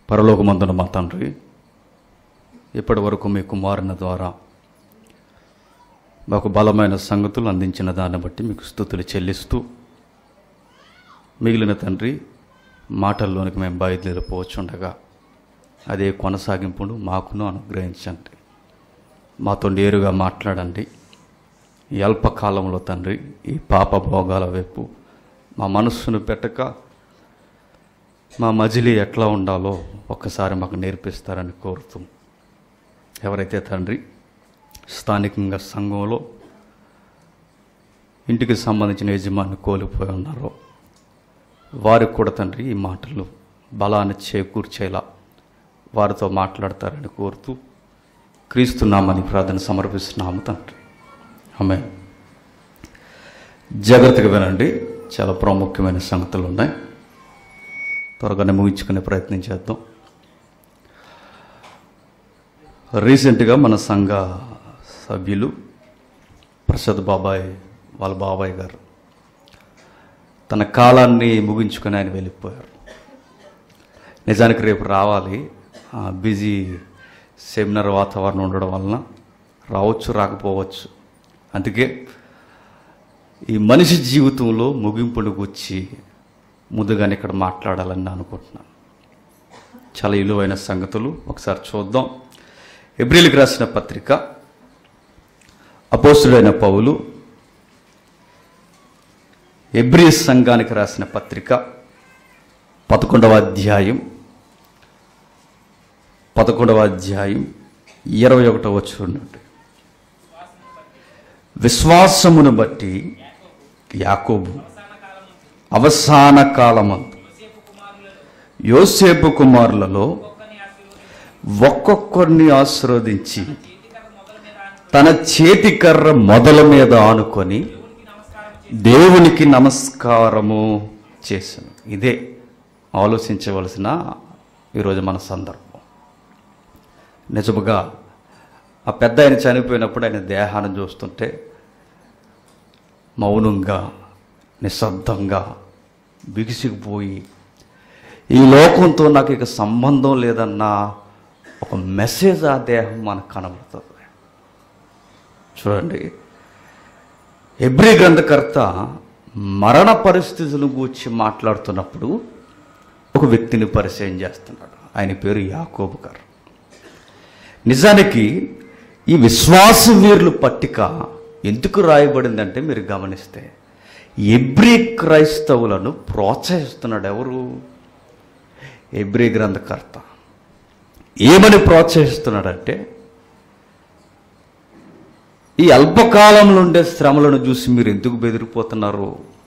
పరలోకమందున మా తండ్రి ఇప్పటి వరకు మీ కుమారుని ద్వారా మాకు బలమైన సంగతులు అందించిన దాన్ని బట్టి మీకు స్థుతులు చెల్లిస్తూ మిగిలిన తండ్రి మాటల్లోనికి మేము బయలుదేరిపోవచ్చుండగా అదే కొనసాగింపును మాకును అనుగ్రహించండి మాతో నేరుగా మాట్లాడండి ఈ అల్పకాలంలో తండ్రి ఈ పాప భోగాల వైపు మా మనస్సును పెట్టక మా మజిలీ ఎట్లా ఉండాలో ఒక్కసారి మాకు నేర్పిస్తారని కోరుతూ ఎవరైతే తండ్రి స్థానికంగా సంఘంలో ఇంటికి సంబంధించిన యజమాని కోల్పోయి ఉన్నారో వారికి కూడా తండ్రి ఈ మాటలు బలాన్ని చేకూర్చేలా వారితో మాట్లాడతారని కోరుతూ క్రీస్తున్నామని ప్రార్థన సమర్పిస్తున్నాము తండ్రి ఆమె జాగ్రత్తగా వినండి చాలా ప్రాముఖ్యమైన సంగతులు ఉన్నాయి త్వరగానే ముగించుకునే ప్రయత్నం చేద్దాం రీసెంట్గా మన సంఘ సభ్యులు ప్రసాద్ బాబాయ్ వాళ్ళ బాబాయ్ గారు తన కాలాన్ని ముగించుకొని ఆయన వెళ్ళిపోయారు నిజానికి రేపు రావాలి ఆ, బిజీ సెమినార్ వాతావరణం ఉండడం వలన రావచ్చు రాకపోవచ్చు అందుకే ఈ మనిషి జీవితంలో ముగింపును గుచ్చి ముందుగానే ఇక్కడ మాట్లాడాలని నేను అనుకుంటున్నాను చాలా విలువైన సంగతులు ఒకసారి చూద్దాం ఎబ్రిల్కి రాసిన పత్రిక అపోస్తుడైన పౌలు ఎబ్రి సంఘానికి రాసిన పత్రిక పదకొండవ అధ్యాయం పదకొండవ అధ్యాయం ఇరవై ఒకటవ చూడండి విశ్వాసమును బట్టి యాకోబు అవసాన కాలమందు యోసేపు కుమారులలో ఒక్కొక్కరిని ఆశీర్వదించి తన చేతికర్ర మొదల మీద ఆనుకొని దేవునికి నమస్కారము చేశాను ఇదే ఆలోచించవలసిన ఈరోజు మన సందర్భం నిజముగా ఆ పెద్ద ఆయన చనిపోయినప్పుడు ఆయన దేహాన్ని చూస్తుంటే మౌనంగా నిశ్శబ్దంగా బిగిసిగిపోయి ఈ లోకంతో నాకు ఇక సంబంధం లేదన్న ఒక మెసేజ్ ఆ దేహం మనకు కనబడుతుంది చూడండి ఎబ్రి గ్రంథకర్త మరణ పరిస్థితులను గూర్చి మాట్లాడుతున్నప్పుడు ఒక వ్యక్తిని పరిచయం చేస్తున్నాడు ఆయన పేరు యాకోబు గారు నిజానికి ఈ విశ్వాస వీరుల పట్టిక ఎందుకు రాయబడిందంటే మీరు గమనిస్తే ఎబ్రి క్రైస్తవులను ప్రోత్సహిస్తున్నాడు ఎవరు ఎబ్రి గ్రంథకర్త ఏమని ప్రోత్సహిస్తున్నాడంటే ఈ అల్పకాలంలో ఉండే శ్రమలను చూసి మీరు ఎందుకు బెదిరిపోతున్నారు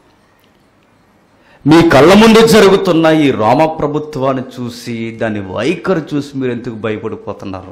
మీ కళ్ళ ముందు జరుగుతున్న ఈ రోమ ప్రభుత్వాన్ని చూసి దాని వైఖరి చూసి మీరు ఎందుకు భయపడిపోతున్నారు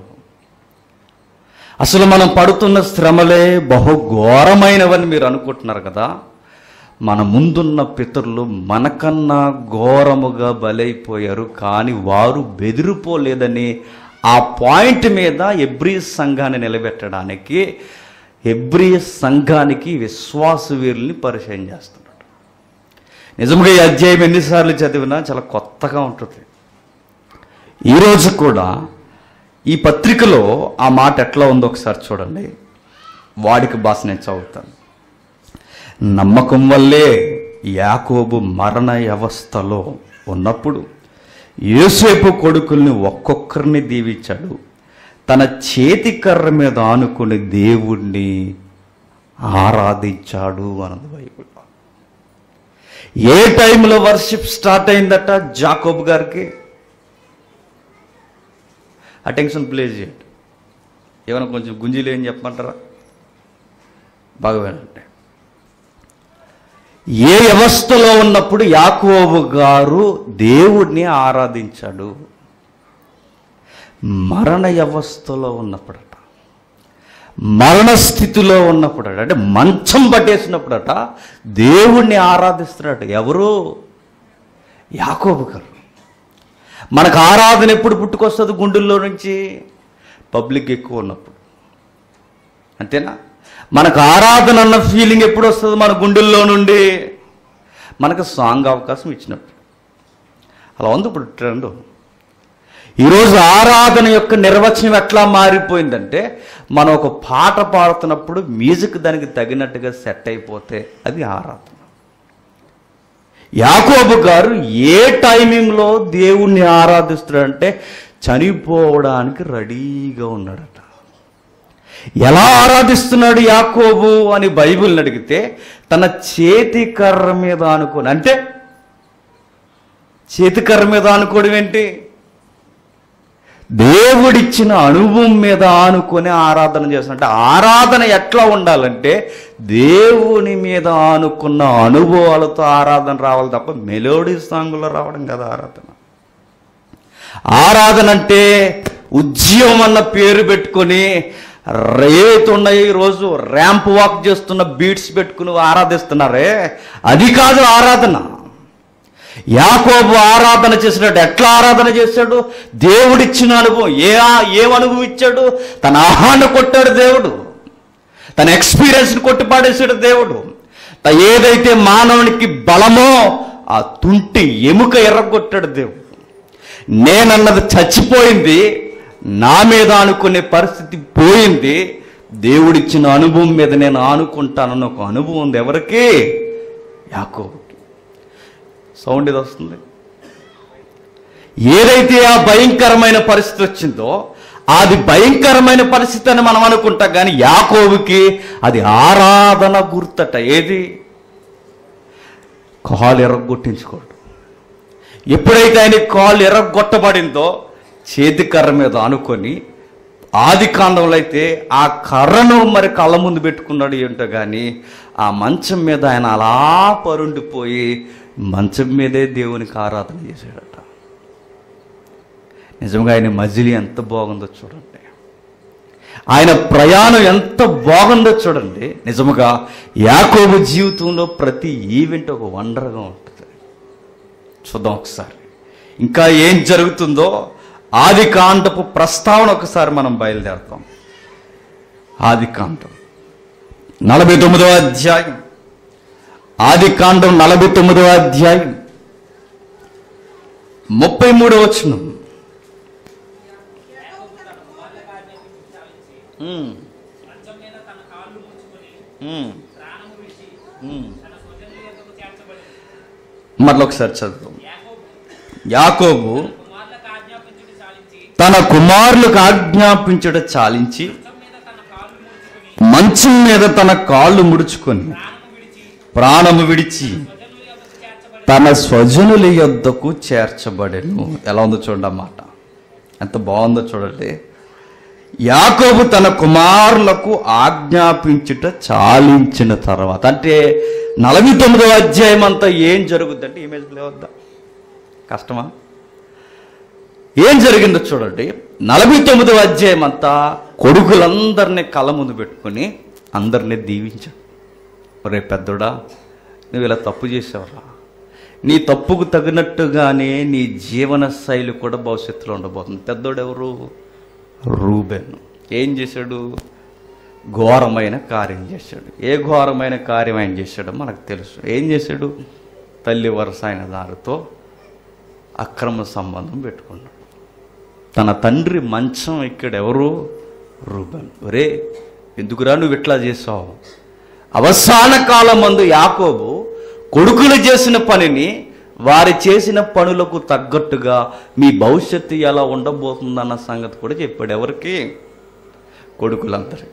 అసలు మనం పడుతున్న శ్రమలే బహు ఘోరమైనవని మీరు అనుకుంటున్నారు కదా మన ముందున్న పితరులు మనకన్నా ఘోరముగా బలైపోయారు కానీ వారు బెదిరిపోలేదని ఆ పాయింట్ మీద ఎబ్రి సంఘాన్ని నిలబెట్టడానికి ఎబ్రి సంఘానికి విశ్వాస వీరుల్ని పరిచయం చేస్తున్నాడు నిజంగా ఈ అధ్యాయం ఎన్నిసార్లు చదివినా చాలా కొత్తగా ఉంటుంది ఈరోజు కూడా ఈ పత్రికలో ఆ మాట ఎట్లా ఉందో ఒకసారి చూడండి వాడికి భాష నేను చదువుతాను నమ్మకం వల్లే యాకోబు మరణ వ్యవస్థలో ఉన్నప్పుడు యోసేపు కొడుకుల్ని ఒక్కొక్కరిని దీవించాడు తన చేతి కర్ర మీద ఆనుకుని దేవుణ్ణి ఆరాధించాడు అన్నది బైబిల్ ఏ టైంలో వర్షిప్ స్టార్ట్ అయిందట జాకోబ్ గారికి అటెన్షన్ ప్లే చేయండి ఏమైనా కొంచెం గుంజీలు ఏం చెప్పమంటారా బాగా వినండి ఏ వ్యవస్థలో ఉన్నప్పుడు యాకోబు గారు దేవుడిని ఆరాధించాడు మరణ వ్యవస్థలో ఉన్నప్పుడట మరణ స్థితిలో ఉన్నప్పుడట అంటే మంచం పట్టేసినప్పుడట దేవుణ్ణి ఆరాధిస్తున్నాడు ఎవరు యాకోబు గారు మనకు ఆరాధన ఎప్పుడు పుట్టుకొస్తుంది గుండెల్లో నుంచి పబ్లిక్ ఎక్కువ ఉన్నప్పుడు అంతేనా మనకు ఆరాధన అన్న ఫీలింగ్ ఎప్పుడు వస్తుంది మన గుండెల్లో నుండి మనకు సాంగ్ అవకాశం ఇచ్చినప్పుడు అలా ఉంది ఇప్పుడు ట్రెండ్ ఈరోజు ఆరాధన యొక్క నిర్వచనం ఎట్లా మారిపోయిందంటే మనం ఒక పాట పాడుతున్నప్పుడు మ్యూజిక్ దానికి తగినట్టుగా సెట్ అయిపోతే అది ఆరాధన యాకోబు గారు ఏ టైమింగ్లో దేవుణ్ణి ఆరాధిస్తున్నాడంటే చనిపోవడానికి రెడీగా ఉన్నాడట ఎలా ఆరాధిస్తున్నాడు యాకోబు అని బైబిల్ని అడిగితే తన చేతి కర్ర మీద అనుకోని అంటే చేతి కర్ర మీద అనుకోవడం ఏంటి దేవుడిచ్చిన అనుభవం మీద ఆనుకొని ఆరాధన చేస్తున్నట్టు ఆరాధన ఎట్లా ఉండాలంటే దేవుని మీద ఆనుకున్న అనుభవాలతో ఆరాధన రావాలి తప్ప మెలోడీ సాంగులో రావడం కదా ఆరాధన ఆరాధన అంటే ఉద్యమం అన్న పేరు పెట్టుకొని రేట్ ఉన్నాయి ఈరోజు ర్యాంప్ వాక్ చేస్తున్న బీట్స్ పెట్టుకుని ఆరాధిస్తున్నారే అది కాదు ఆరాధన యాకోబు ఆరాధన చేసినట్టు ఎట్లా ఆరాధన చేశాడు దేవుడిచ్చిన అనుభవం ఏ ఏం అనుభవం ఇచ్చాడు తన ఆహాన్ని కొట్టాడు దేవుడు తన ఎక్స్పీరియన్స్ని కొట్టి పాడేశాడు దేవుడు త- ఏదైతే మానవునికి బలమో ఆ తుంటి ఎముక ఎర్రగొట్టాడు దేవుడు నేనన్నది చచ్చిపోయింది నా మీద అనుకునే పరిస్థితి పోయింది దేవుడిచ్చిన అనుభవం మీద నేను ఆనుకుంటానన్న ఒక అనుభవం ఉంది ఎవరికి యాకోబుకి సౌండ్ ఇది వస్తుంది ఏదైతే ఆ భయంకరమైన పరిస్థితి వచ్చిందో అది భయంకరమైన పరిస్థితి అని మనం అనుకుంటాం కానీ యాకోబుకి అది ఆరాధన గుర్తట ఏది కాలు ఎర్రగొట్టించుకోడు ఎప్పుడైతే ఆయన కాళ్ళు ఎర్రగొట్టబడిందో చేతి కర్ర మీద అనుకొని ఆది కాండంలో అయితే ఆ కర్రను మరి కళ్ళ ముందు పెట్టుకున్నాడు ఏంటో కానీ ఆ మంచం మీద ఆయన అలా పరుండిపోయి మంచం మీదే దేవునికి ఆరాధన చేశాడట నిజంగా ఆయన మజిలీ ఎంత బాగుందో చూడండి ఆయన ప్రయాణం ఎంత బాగుందో చూడండి నిజముగా యాకోబు జీవితంలో ప్రతి ఈవెంట్ ఒక వండర్గా ఉంటుంది చూద్దాం ఒకసారి ఇంకా ఏం జరుగుతుందో ఆది కాండపు ప్రస్తావన ఒకసారి మనం బయలుదేరుతాం ఆది కాండం నలభై తొమ్మిదవ అధ్యాయం ఆది కాండం నలభై తొమ్మిదవ అధ్యాయం ముప్పై మూడవ వచనం ఉమ్. ఉమ్. ఉమ్. మరలా ఒకసారి చదువు యాకోబు తన కుమారులకు ఆజ్ఞాపించుట చాలించి మంచం మీద తన కాళ్ళు ముడుచుకొని ప్రాణము విడిచి తన స్వజనుల యొద్దకు చేర్చబడెను ఎలా ఉందో చూడండి అన్నమాట ఎంత బాగుందో చూడండి యాకోబు తన కుమారులకు ఆజ్ఞాపించుట చాలించిన తర్వాత అంటే నలభై తొమ్మిదవ అధ్యాయం అంతా ఏం జరుగుద్దంటే ఇమేజ్ లేవద్దా కష్టమా ఏం జరిగిందో చూడండి నలభై తొమ్మిదవ అధ్యాయం అంతా కొడుకులందరినీ కళ్ళ ముందు పెట్టుకొని అందరినీ దీవించాడు ఒరే పెద్దోడా నువ్వు ఇలా తప్పు చేసావురా నీ తప్పుకు తగినట్టుగానే నీ జీవన శైలి కూడా భవిష్యత్తులో ఉండబోతుంది పెద్దోడు ఎవరు రూబెన్ ఏం చేశాడు ఘోరమైన కార్యం చేశాడు ఏ ఘోరమైన కార్యం ఆయన చేశాడో మనకు తెలుసు ఏం చేశాడు తల్లి వరస అయిన దారితో అక్రమ సంబంధం పెట్టుకున్నాడు తన తండ్రి మంచం ఇక్కడ ఎవరు రూబన్ ఒరే ఎందుకురా నువ్వు ఇట్లా చేసావు అవసాన కాలం మందు యాకోబు కొడుకులు చేసిన పనిని వారి చేసిన పనులకు తగ్గట్టుగా మీ భవిష్యత్తు ఎలా ఉండబోతుందన్న సంగతి కూడా చెప్పాడు ఎవరికి కొడుకులందరికీ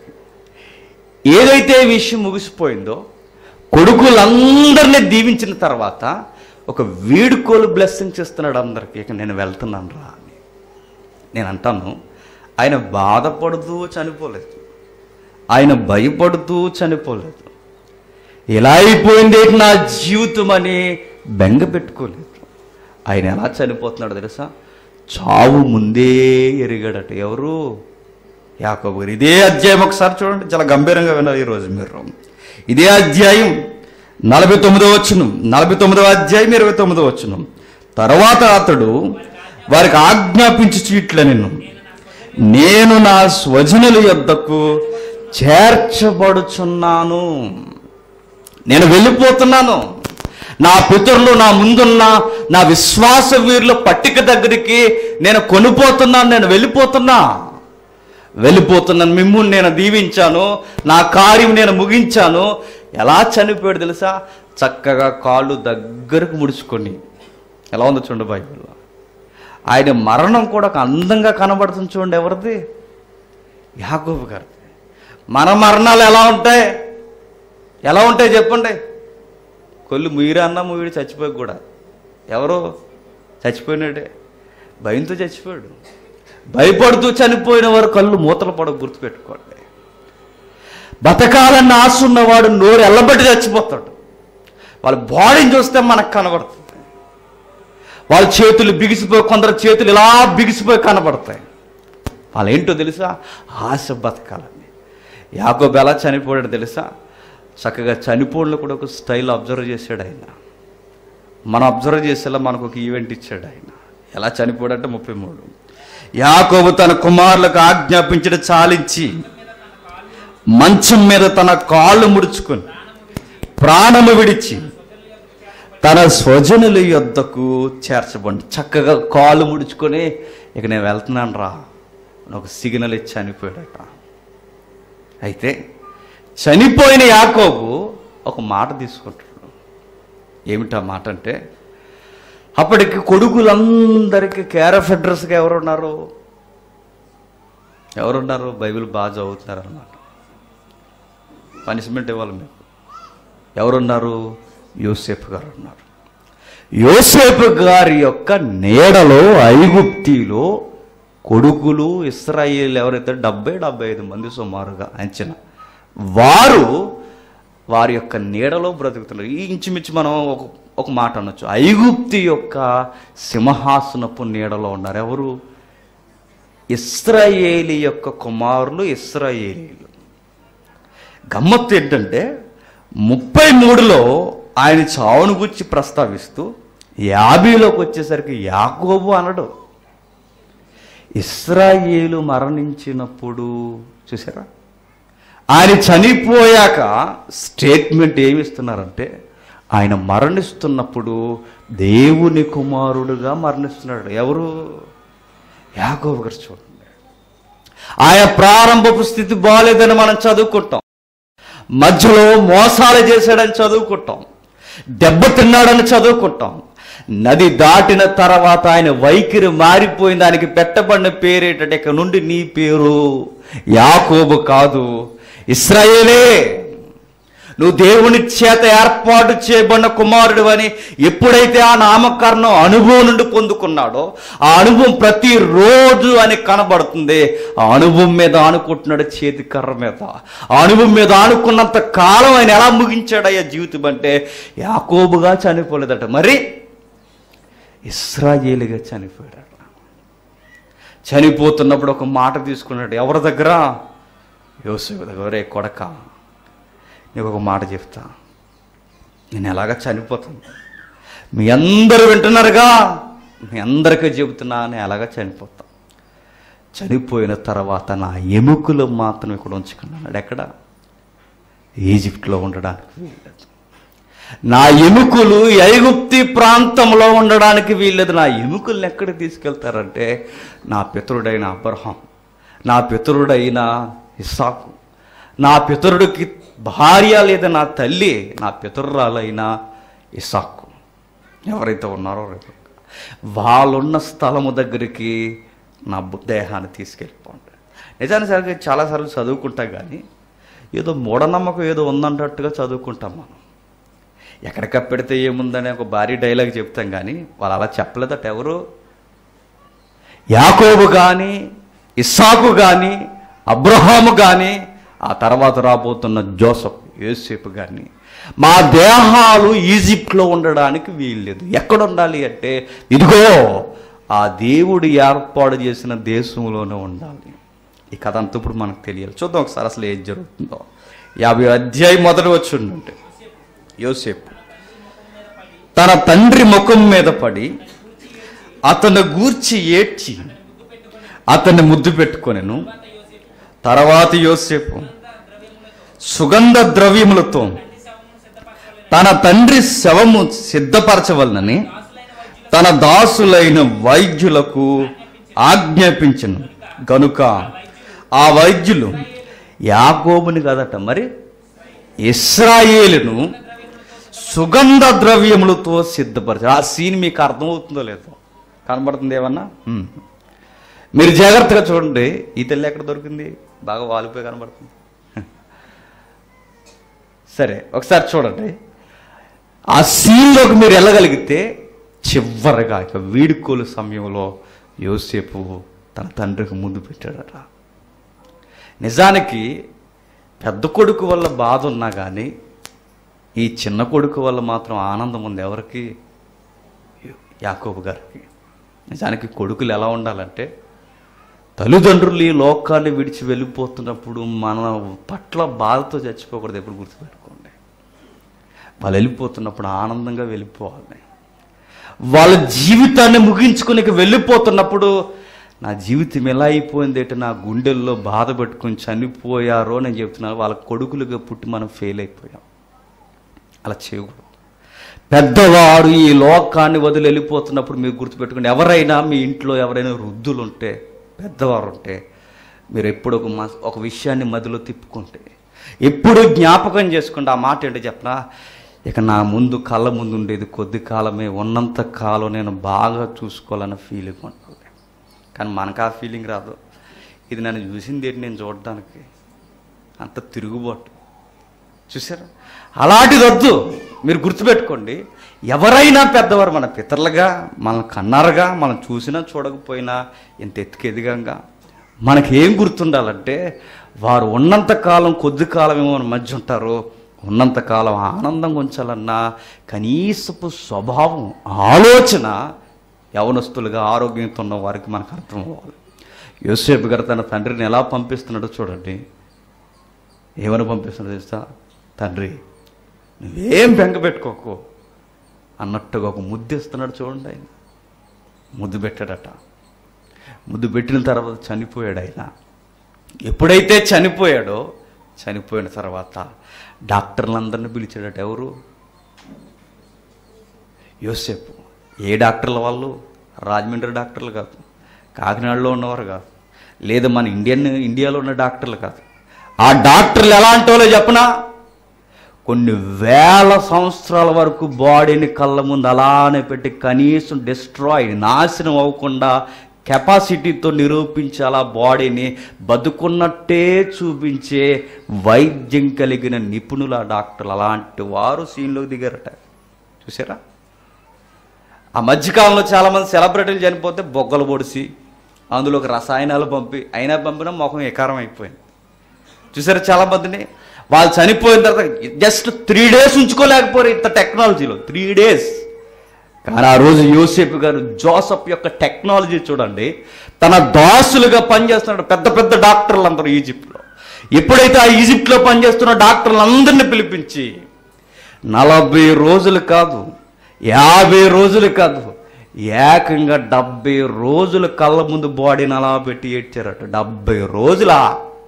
ఏదైతే ఈ విషయం ముగిసిపోయిందో కొడుకులందరినీ దీవించిన తర్వాత ఒక వీడుకోలు బ్లెస్సింగ్స్ ఇస్తున్నాడు అందరికీ ఇక నేను వెళ్తున్నాను రా అని నేను అంటాను ఆయన బాధపడుతూ చనిపోలేదు ఆయన భయపడుతూ చనిపోలేదు ఎలా అయిపోయింది ఏంటి నా జీవితం అని బెంగ పెట్టుకోలేదు ఆయన ఎలా చనిపోతున్నాడు తెలుసా చావు ముందే ఎరిగాడట ఎవరు యాకోబు గారు ఇదే అధ్యాయం ఒకసారి చూడండి చాలా గంభీరంగా విన్నారు ఈరోజు మీరు ఇదే అధ్యాయం నలభై తొమ్మిదో వచ్చును నలభై తొమ్మిదవ అధ్యాయం ఇరవై తొమ్మిదో వచ్చును తర్వాత అతడు వారికి ఆజ్ఞాపించి ఇట్ల నిన్ను నేను నా స్వజనుల యొద్దకు చేర్చబడుచున్నాను నేను వెళ్ళిపోతున్నాను నా పితరులు నా ముందున్న నా విశ్వాస వీరుల పట్టిక దగ్గరికి నేను కొనిపోతున్నాను నేను వెళ్ళిపోతున్నా వెళ్ళిపోతున్నాను మిమ్ముని నేను దీవించాను నా కార్యం నేను ముగించాను ఎలా చనిపోయాడు తెలుసా చక్కగా కాళ్ళు దగ్గరకు ముడుచుకొని ఎలా ఉందో చూడండి బైబిల్లో ఆయన మరణం కూడా ఒక అందంగా కనబడుతుంది చూడండి ఎవరిది యాకోబు గారిది మన మరణాలు ఎలా ఉంటాయి ఎలా ఉంటాయి చెప్పండి కొల్లు ముయ్యరా అన్న ముయ్యడు చచ్చిపోయి కూడా ఎవరు చచ్చిపోయినాడే భయంతో చచ్చిపోయాడు భయపడుతూ చనిపోయిన వారు కళ్ళు మూతలు పడక గుర్తుపెట్టుకోండి బతకాలన్న ఆశ ఉన్నవాడు నోరు ఎల్లబట్టి చచ్చిపోతాడు వాళ్ళ బాడీని చూస్తే మనకు కనబడుతుంది వాళ్ళ చేతులు బిగిసిపోయి కొందరు చేతులు ఇలా బిగిసిపోయి కనబడతాయి వాళ్ళు ఏంటో తెలుసా ఆశ బతకాలని యాకోబు ఎలా చనిపోయాడు తెలుసా చక్కగా చనిపోవడంలో కూడా ఒక స్టైల్ అబ్జర్వ్ చేశాడు ఆయన మనం అబ్జర్వ్ చేసేలా మనకు ఒక ఈవెంట్ ఇచ్చాడు ఆయన ఎలా చనిపోయాడంటే ముప్పై మూడు యాకోబు తన కుమారులకు ఆజ్ఞాపించడం చాలించి మంచం మీద తన కాళ్ళు ముడుచుకొని ప్రాణము విడిచి తన స్వజనుల యొద్దకు చేర్చబండి చక్కగా కాళ్ళు ముడుచుకొని ఇక నేను వెళ్తున్నాను రా అని ఒక సిగ్నల్ ఇచ్చి చనిపోయాడట అయితే చనిపోయిన యాకోబు ఒక మాట తీసుకుంటాడు ఏమిటా మాట అంటే అప్పటికి కొడుకులందరికీ కేర్ ఆఫ్ అడ్రస్గా ఎవరున్నారు ఎవరున్నారు బైబిల్ బాగా చదువుతున్నారు అనమాట పనిష్మెంట్ ఇవ్వాలి మీకు ఎవరున్నారు యోసేపు గారు ఉన్నారు యోసేపు గారి యొక్క నీడలో ఐగుప్తిలో కొడుకులు ఇస్రాయేల్ ఎవరైతే డెబ్బై డెబ్బై ఐదు మంది సుమారుగా అంచనా వారు వారి యొక్క నీడలో బ్రతుకుతున్నారు ఈ ఇంచుమించు మనం ఒక ఒక మాట అనొచ్చు ఐగుప్తి యొక్క సింహాసనపు నీడలో ఉన్నారు ఎవరు ఇస్రాయేలి యొక్క కుమారులు ఇస్రాయేలీలు గమ్మత్తు ఏంటంటే ముప్పై మూడులో ఆయన చావును గురించి ప్రస్తావిస్తూ యాభైలోకి వచ్చేసరికి యాకోబు అనడు ఇస్రాయేలు మరణించినప్పుడు చూసారా ఆయన చనిపోయాక స్టేట్మెంట్ ఏమి ఇస్తున్నారంటే ఆయన మరణిస్తున్నప్పుడు దేవుని కుమారుడుగా మరణిస్తున్నాడు ఎవరు యాకోబు గారు చూడండి ఆయన ప్రారంభపు స్థితి బాగాలేదని మనం చదువుకుంటాం మధ్యలో మోసాలు చేశాడని చదువుకుంటాం దెబ్బతిన్నాడని చదువుకుంటాం నది దాటిన తర్వాత ఆయన వైఖరి మారిపోయిన దానికి పెట్టబడిన పేరేటంటే ఇక నుండి నీ పేరు యాకోబు కాదు ఇస్రాయేలే నువ్వు దేవుని చేత ఏర్పాటు చేయబడిన కుమారుడు అని ఎప్పుడైతే ఆ నామకరణం అనుభవం నుండి పొందుకున్నాడో ఆ అనుభవం ప్రతిరోజు అని కనబడుతుంది ఆ అనుభవం మీద ఆనుకుంటున్నాడు చేతి కర్ర మీద ఆ అనుభవం మీద ఆనుకున్నంత కాలం ఆయన ఎలా ముగించాడయ్యా జీవితం అంటే యాకోబుగా చనిపోలేదట మరి ఇస్రాయేలుగా చనిపోయాడు చనిపోతున్నప్పుడు ఒక మాట తీసుకున్నాడు ఎవరి దగ్గర యోసేపు దగ్గర రే కొడక నీకు ఒక మాట చెప్తా నేను ఎలాగ చనిపోతాను మీ అందరూ వింటున్నారుగా మీ అందరికీ చెబుతున్నా నేను ఎలాగ చనిపోతా చనిపోయిన తర్వాత నా ఎముకలు మాత్రం ఇక్కడ ఉంచుకున్నాడు ఎక్కడ ఈజిప్ట్లో ఉండడానికి వీల్లేదు నా ఎముకలు ఐగుప్తి ప్రాంతంలో ఉండడానికి వీల్లేదు నా ఎముకల్ని ఎక్కడికి తీసుకెళ్తారంటే నా పితరుడైన అబ్రహాం నా పితరుడైన ఇస్సాకు నా పితరుడికి భార్య లేదా నా తల్లి నా పితరురాలైన ఇసాకు ఎవరైతే ఉన్నారో రేపు వాళ్ళున్న స్థలము దగ్గరికి నా బు- దేహాన్ని తీసుకెళ్ళిపోండి నిజానికి సరిగ్గా చాలాసార్లు చదువుకుంటాం కానీ ఏదో మూఢనమ్మకం ఏదో ఉందంటట్టుగా చదువుకుంటాం మనం ఎక్కడికి పెడితే ఏముందని ఒక భారీ డైలాగ్ చెప్తాం కానీ వాళ్ళు అలా చెప్పలేదట ఎవరు యాకోబు కానీ ఇస్సాకు కానీ అబ్రహాము కానీ ఆ తర్వాత రాబోతున్న జోసఫ్ యోసేపు కానీ మా దేహాలు ఈజిప్ట్లో ఉండడానికి వీల్లేదు ఎక్కడ ఉండాలి అంటే ఇదిగో ఆ దేవుడు ఏర్పాటు చేసిన దేశంలోనే ఉండాలి ఈ కథ అంతా ఇప్పుడు మనకు తెలియాలి చూద్దాం ఒకసారి అసలు ఏం జరుగుతుందో యాభై అధ్యాయం మొదటి వచ్చి ఉంటే యోసేపు తన తండ్రి ముఖం మీద పడి అతను గూర్చి ఏడ్చి అతన్ని ముద్దు పెట్టుకొనెను తర్వాత యోసేపు సుగంధ ద్రవ్యములతో తన తండ్రి శవము సిద్ధపరచవలనని తన దాసులైన వైద్యులకు ఆజ్ఞాపించను గనుక ఆ వైద్యులు యాకోబుని కదట మరి ఇస్రాయేలును సుగంధ ద్రవ్యములతో సిద్ధపరచు ఆ సీన్ మీకు అర్థమవుతుందో లేదో కనబడుతుంది ఏమన్నా హ్మ్. మీరు జాగ్రత్తగా చూడండి ఈ తెల్లి ఎక్కడ దొరికింది బాగా వాలిపోయి కనబడుతుంది సరే ఒకసారి చూడండి ఆ సీన్లోకి మీరు వెళ్ళగలిగితే చివరిగా ఇక వీడుకోలు సమయంలో యోసేపు తన తండ్రికి ముందు పెట్టాడట నిజానికి పెద్ద కొడుకు వల్ల బాధ ఉన్నా కానీ ఈ చిన్న కొడుకు వల్ల మాత్రం ఆనందం ఉంది ఎవరికి యాకోబు గారికి నిజానికి కొడుకులు ఎలా ఉండాలంటే తల్లిదండ్రులు ఈ లోకాన్ని విడిచి వెళ్ళిపోతున్నప్పుడు మన పట్ల బాధతో చచ్చిపోకూడదు ఎప్పుడు గుర్తుపెట్టుకోండి వాళ్ళు వెళ్ళిపోతున్నప్పుడు ఆనందంగా వెళ్ళిపోవాలి వాళ్ళ జీవితాన్ని ముగించుకుని వెళ్ళిపోతున్నప్పుడు నా జీవితం ఎలా అయిపోయింది ఏంటి నా గుండెల్లో బాధ పెట్టుకుని చనిపోయారో నేను చెప్తున్నాను వాళ్ళ కొడుకులుగా పుట్టి మనం ఫెయిల్ అయిపోయాం అలా చేయకూడదు పెద్దవాడు ఈ లోకాన్ని వదిలి వెళ్ళిపోతున్నప్పుడు మీరు గుర్తుపెట్టుకోండి ఎవరైనా మీ ఇంట్లో ఎవరైనా వృద్ధులు ఉంటే పెద్దవారు ఉంటే మీరు ఎప్పుడు ఒక మ- ఒక విషయాన్ని మదిలో తిప్పుకుంటే ఎప్పుడు జ్ఞాపకం చేసుకోండి ఆ మాట ఏంటో చెప్పనా ఇక నా ముందు కళ్ళ ముందు ఉండేది కొద్ది కాలమే ఉన్నంత కాలం నేను బాగా చూసుకోవాలన్న ఫీలింగ్ ఉంటుంది కానీ మనకు ఆ ఫీలింగ్ రాదు ఇది నన్ను చూసింది ఏంటి నేను చూడడానికి అంత తిరుగుబాటు చూసారా అలాంటిది వద్దు మీరు గుర్తుపెట్టుకోండి ఎవరైనా పెద్దవారు మన పితరులుగా మన కన్నారుగా మనం చూసినా చూడకపోయినా ఇంత ఎత్తుకెదిగంగా మనకి ఏం గుర్తుండాలంటే వారు ఉన్నంత కాలం కొద్ది కాలం ఏమో మన మధ్య ఉంటారు ఉన్నంత కాలం ఆనందంగా ఉంచాలన్నా కనీసపు స్వభావం ఆలోచన యవనస్తులుగా ఆరోగ్యంతో ఉన్న వారికి మనకు అర్థం అవ్వాలి యోసేపు గారు తన తండ్రిని ఎలా పంపిస్తున్నాడో చూడండి ఏమని పంపిస్తున్నాడు తెలుసా తండ్రి నువ్వేం బెంగ పెట్టుకోకు అన్నట్టుగా ఒక ముద్దు ఇస్తున్నాడు చూడండి ఆయన ముద్దు పెట్టాడట ముద్దు పెట్టిన తర్వాత చనిపోయాడు ఆయన ఎప్పుడైతే చనిపోయాడో చనిపోయిన తర్వాత డాక్టర్లందరినీ పిలిచాడట ఎవరు యోసేపు ఏ డాక్టర్ల వాళ్ళు రాజమండ్రి డాక్టర్లు కాదు కాకినాడలో ఉన్నవారు కాదు లేదా మన ఇండియన్ ఇండియాలో ఉన్న డాక్టర్లు కాదు ఆ డాక్టర్లు ఎలాంటి వాళ్ళో చెప్పనా కొన్ని వేల సంవత్సరాల వరకు బాడీని కళ్ళ ముందు అలానే పెట్టి కనీసం డిస్ట్రాయిడ్ నాశనం అవ్వకుండా కెపాసిటీతో నిరూపించి అలా బాడీని బతుకున్నట్టే చూపించే వైద్యం కలిగిన నిపుణుల డాక్టర్లు అలాంటి వారు సీన్లోకి దిగారట చూసారా ఆ మధ్యకాలంలో చాలామంది సెలబ్రిటీలు చనిపోతే బొగ్గలు పొడిసి అందులోకి రసాయనాలు పంపి అయినా పంపినా ముఖం ఎకారం అయిపోయింది చూసారా చాలా మందిని వాళ్ళు చనిపోయిన తర్వాత జస్ట్ త్రీ డేస్ ఉంచుకోలేకపోయారు ఇంత టెక్నాలజీలో త్రీ డేస్ కానీ ఆ రోజు యోసేపు గారు జోసఫ్ యొక్క టెక్నాలజీ చూడండి తన దాసులుగా పనిచేస్తున్నాడు పెద్ద పెద్ద డాక్టర్లు అందరూ ఈజిప్ట్లో ఎప్పుడైతే ఆ ఈజిప్ట్లో పనిచేస్తున్న డాక్టర్లందరినీ పిలిపించి నలభై రోజులు కాదు యాభై రోజులు కాదు ఏకంగా డెబ్బై రోజులు కళ్ళ ముందు బాడీని అలా పెట్టి ఏడ్చారట డెబ్బై రోజులా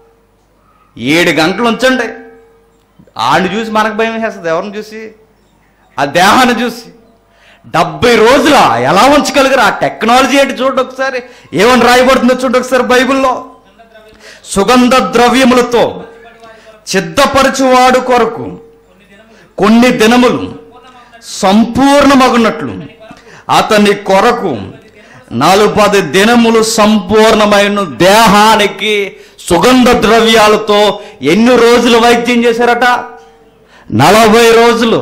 ఏడు గంటలు ఉంచండి ఆడిని చూసి మనకు భయం వేస్తుంది ఎవరిని చూసి ఆ దేహాన్ని చూసి డెబ్బై రోజుల ఎలా ఉంచగలిగారు ఆ టెక్నాలజీ ఏంటి చూడండి ఒకసారి ఏమని రాయబడుతుందో చూడండి ఒకసారి బైబిల్లో సుగంధ ద్రవ్యములతో సిద్ధపరచువాడు కొరకు కొన్ని దినములు సంపూర్ణమగునట్లు అతని కొరకు నాలుగు పది దినములు సంపూర్ణమైన దేహానికి సుగంధ ద్రవ్యాలతో ఎన్ని రోజులు వైద్యం చేశారట నలభై రోజులు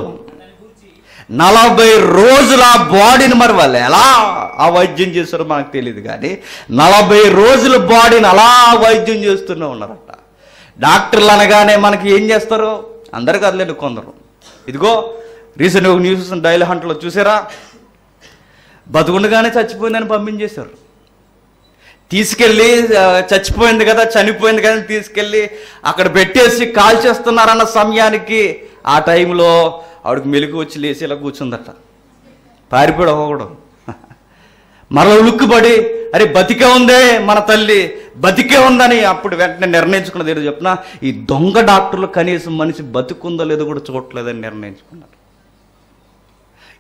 నలభై రోజులు ఆ బాడీని మరి వాళ్ళు ఎలా ఆ వైద్యం చేస్తారో మనకు తెలియదు కానీ నలభై రోజుల బాడీని అలా వైద్యం చేస్తూనే ఉన్నారట డాక్టర్లు అనగానే మనకి ఏం చేస్తారు అందరు కదలేండి కొందరు ఇదిగో రీసెంట్ ఒక న్యూస్ డైలీ హంట్లో చూసారా బతుకుండగానే చచ్చిపోయిందని పంపించేశారు తీసుకెళ్ళి ఆ, చచ్చిపోయింది కదా చనిపోయింది కదా అని తీసుకెళ్ళి అక్కడ పెట్టేసి కాల్ చేస్తున్నారన్న సమయానికి ఆ టైంలో ఆవిడకి మెలుగు వచ్చి లేచి ఇలా కూర్చుందట పారిపోయాడు ఒకడు మరల ఉలుక్కుపడి అరే బతికే ఉందే మన తల్లి బతికే ఉందని అప్పుడు వెంటనే నిర్ణయించుకున్నది ఏదో చెప్పిన ఈ దొంగ డాక్టర్లు కనీసం మనిషి బతికుందో లేదో కూడా చూడట్లేదని నిర్ణయించుకున్నారు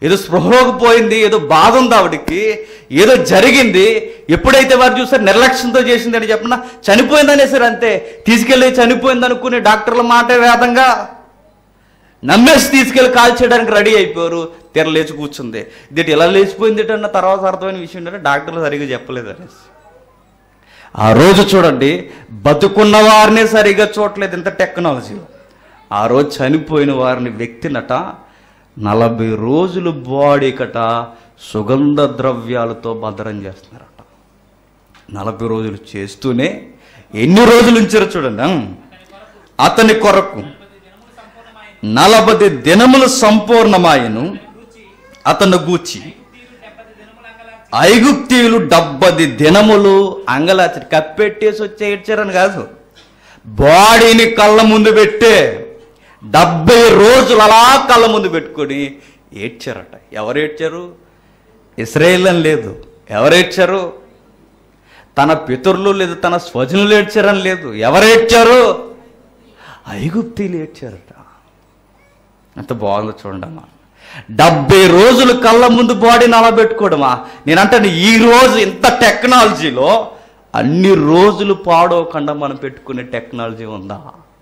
ఏదో స్పృహలోకి పోయింది ఏదో బాధ ఉంది ఆవిడకి ఏదో జరిగింది ఎప్పుడైతే వారు చూసారు నిర్లక్ష్యంతో చేసింది అని చెప్పిన చనిపోయింది అనేసారు అంతే తీసుకెళ్ళి చనిపోయింది అనుకుని డాక్టర్ల మాట వేదంగా నమ్మేసి తీసుకెళ్ళి కాల్ చేయడానికి రెడీ అయిపోయారు తెర లేచి కూర్చుంది ఇది ఇలా లేచిపోయింది అన్న తర్వాత అర్థమైన విషయం ఏంటంటే డాక్టర్లు సరిగ్గా చెప్పలేదు అనేసి ఆ రోజు చూడండి బతుకున్న వారినే సరిగా చూడలేదు ఇంత టెక్నాలజీలో ఆ రోజు చనిపోయిన వారిని వ్యక్తినట నలభై రోజులు బాడీకట సుగంధ ద్రవ్యాలతో భద్రం చేస్తున్నారట నలభై రోజులు చేస్తూనే ఎన్ని రోజులు ఉంచారో చూడండి ఆ. అతని కొరకు నలభై దినములు సంపూర్ణమాయను అతను గూచి ఐగుప్తీయులు డెబ్బది దినములు అంగలాచరి కప్పెట్టేసి వచ్చే ఏడ్చారని కాదు బాడీని కళ్ళ ముందు పెట్టే డెబ్బై రోజులు అలా కళ్ళ ముందు పెట్టుకొని ఏడ్చారట ఎవరు ఏడ్చారు ఇస్రాయేల్ అని లేదు ఎవరు ఏడ్చారు తన పితరులు లేదు తన స్వజనులు ఏడ్చారని లేదు ఎవరు ఏడ్చారు ఐగుప్తీలు ఏడ్చారట ఎంత బాగుందో చూడండి అమ్మా డెబ్బై రోజులు కళ్ళ ముందు బాడీని అలా పెట్టుకోవడమా నేనంటాను ఈ రోజు ఇంత టెక్నాలజీలో అన్ని రోజులు పాడవకుండా మనం పెట్టుకునే టెక్నాలజీ ఉందా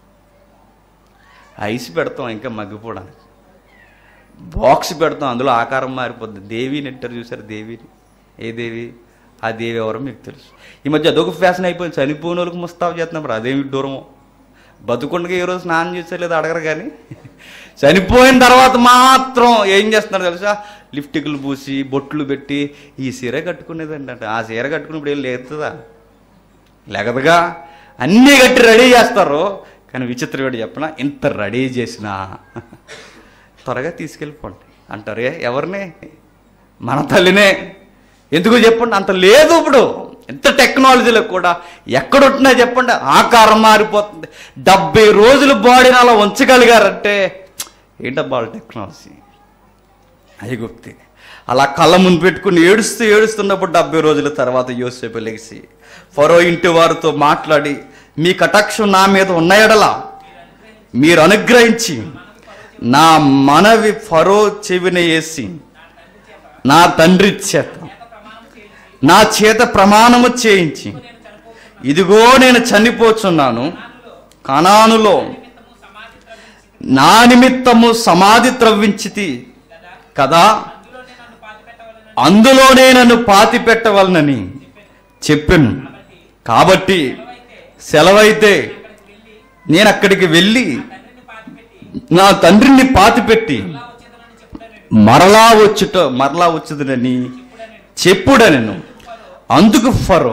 ఐస్ పెడతాం ఇంకా మగ్గిపోవడానికి బాక్స్ పెడతాం అందులో ఆకారం మారిపోద్ది దేవిని అంటారు చూసారు దేవిని ఏ దేవి ఆ దేవి ఎవరో మీకు తెలుసు ఈ మధ్య అదొక ఫ్యాషన్ అయిపోయింది చనిపోయిన వాళ్ళకి ముస్తాబు చేస్తున్నప్పుడు అదేమి దూరమో బతుకుండగా ఏ రోజు స్నానం చేసేలేదు అడగరు కానీ చనిపోయిన తర్వాత మాత్రం ఏం చేస్తున్నారు తెలుసా లిప్టిక్లు పూసి బొట్లు పెట్టి ఈ చీర కట్టుకునేదండి అంటే ఆ చీర కట్టుకున్నప్పుడు ఏం లేదుదా లేకదుగా అన్నీ కట్టి రెడీ చేస్తారు కానీ విచిత్రం ఏంటి చెప్పిన ఇంత రెడీ చేసినా త్వరగా తీసుకెళ్ళిపోండి అంటారే ఎవరిని మన తల్లినే ఎందుకు చెప్పండి అంత లేదు ఇప్పుడు ఎంత టెక్నాలజీలో కూడా ఎక్కడుంటున్నా చెప్పండి ఆకారం మారిపోతుంది డెబ్బై రోజులు బాడీని అలా ఉంచగలిగారంటే ఏంటబ్బా వాళ్ళ టెక్నాలజీ ఐగుప్తి అలా కళ్ళ ముందు పెట్టుకుని ఏడుస్తూ ఏడుస్తున్నప్పుడు డెబ్బై రోజుల తర్వాత యోసేపు లెగిసి ఫరో ఇంటి వారితో మాట్లాడి మీ కటాక్షం నా మీద ఉన్న ఎడలా మీరు అనుగ్రహించి నా మనవి ఫరో చెవిన వేసి నా తండ్రి చేత నా చేత ప్రమాణము చేయించి ఇదిగో నేను చనిపోచున్నాను కణానులో నా నిమిత్తము సమాధి త్రవ్వించితి కదా అందులోనే నన్ను పాతి పెట్టవలనని చెప్పాను కాబట్టి సెలవైతే నేను అక్కడికి వెళ్ళి నా తండ్రిని పాతిపెట్టి మరలా వచ్చుట మరలా వచ్చుదనని చెప్పుడనను అందుకు ఫరో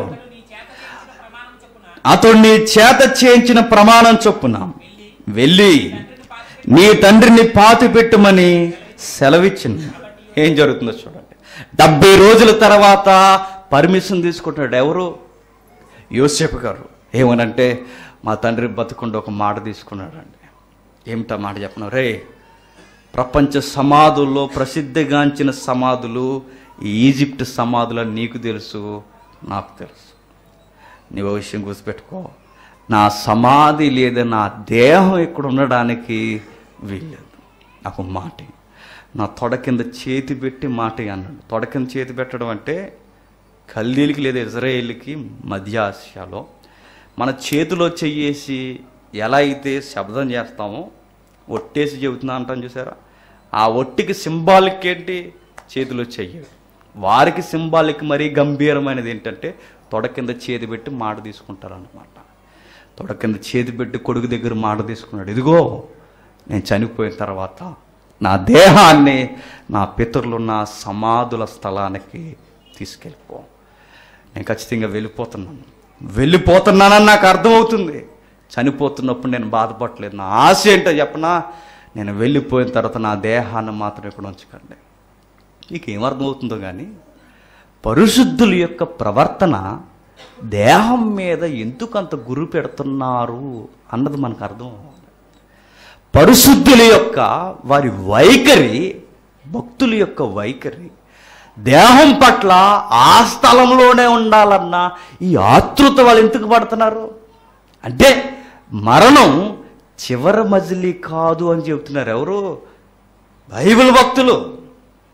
అతడు నీ చేత చేయించిన ప్రమాణం చొప్పున వెళ్ళి నీ తండ్రిని పాతి పెట్టుమని సెలవిచ్చింది ఏం జరుగుతుందో చూడండి డెబ్బై రోజుల తర్వాత పర్మిషన్ తీసుకుంటున్నాడు ఎవరు యోసేపు గారు ఏమనంటే మా తండ్రి బతుకుండా ఒక మాట తీసుకున్నాడండి ఏమిటా మాట చెప్పను రే ప్రపంచ సమాధుల్లో ప్రసిద్ధిగాంచిన సమాధులు ఈ ఈజిప్ట్ సమాధులు అని నీకు తెలుసు నాకు తెలుసు నీవు ఓ విషయం గుర్తుపెట్టుకో నా సమాధి లేదా నా దేహం ఇక్కడ ఉండడానికి వీల్లేదు నాకు మాట నా తొడ కింద చేతి పెట్టి మాట అన్నాడు తొడ కింద చేతి పెట్టడం అంటే కల్దీలకి లేదా ఇజ్రాయేల్కి మధ్య ఆసియాలో మన చేతిలో చెయ్యేసి ఎలా అయితే శబ్దం చేస్తామో ఒట్టేసి చెబుతున్నా అంటాం చూసారా ఆ ఒట్టికి సింబాలిక్ ఏంటి చేతిలో చెయ్యి వారికి సింబాలిక్ మరీ గంభీరమైనది ఏంటంటే తొడ కింద చేతి పెట్టి మాట తీసుకుంటారు అన్నమాట తొడ కింద చేతి పెట్టి కొడుకు దగ్గర మాట తీసుకున్నాడు ఇదిగో నేను చనిపోయిన తర్వాత నా దేహాన్ని నా పితరులున్న సమాధుల స్థలానికి తీసుకెళ్ళిపో నేను ఖచ్చితంగా వెళ్ళిపోతున్నాను వెళ్ళిపోతున్నానని నాకు అర్థమవుతుంది చనిపోతున్నప్పుడు నేను బాధపడలేదు నా ఆశ ఏంటో చెప్పనా నేను వెళ్ళిపోయిన తర్వాత నా దేహాన్ని మాత్రం ఇక్కడ ఉంచకండి మీకు ఏమర్థమవుతుందో కానీ పరిశుద్ధుల యొక్క ప్రవర్తన దేహం మీద ఎందుకు అంత గురి పెడుతున్నారు అన్నది మనకు అర్థం అవ్వాలి. పరిశుద్ధుల యొక్క వారి వైఖరి భక్తుల యొక్క వైఖరి దేహం పట్ల ఆ స్థలంలోనే ఉండాలన్న ఈ ఆతృత వాళ్ళు ఎందుకు పడుతున్నారు అంటే మరణం చివరి మజిలీ కాదు అని చెబుతున్నారు ఎవరు బైబిల్ భక్తులు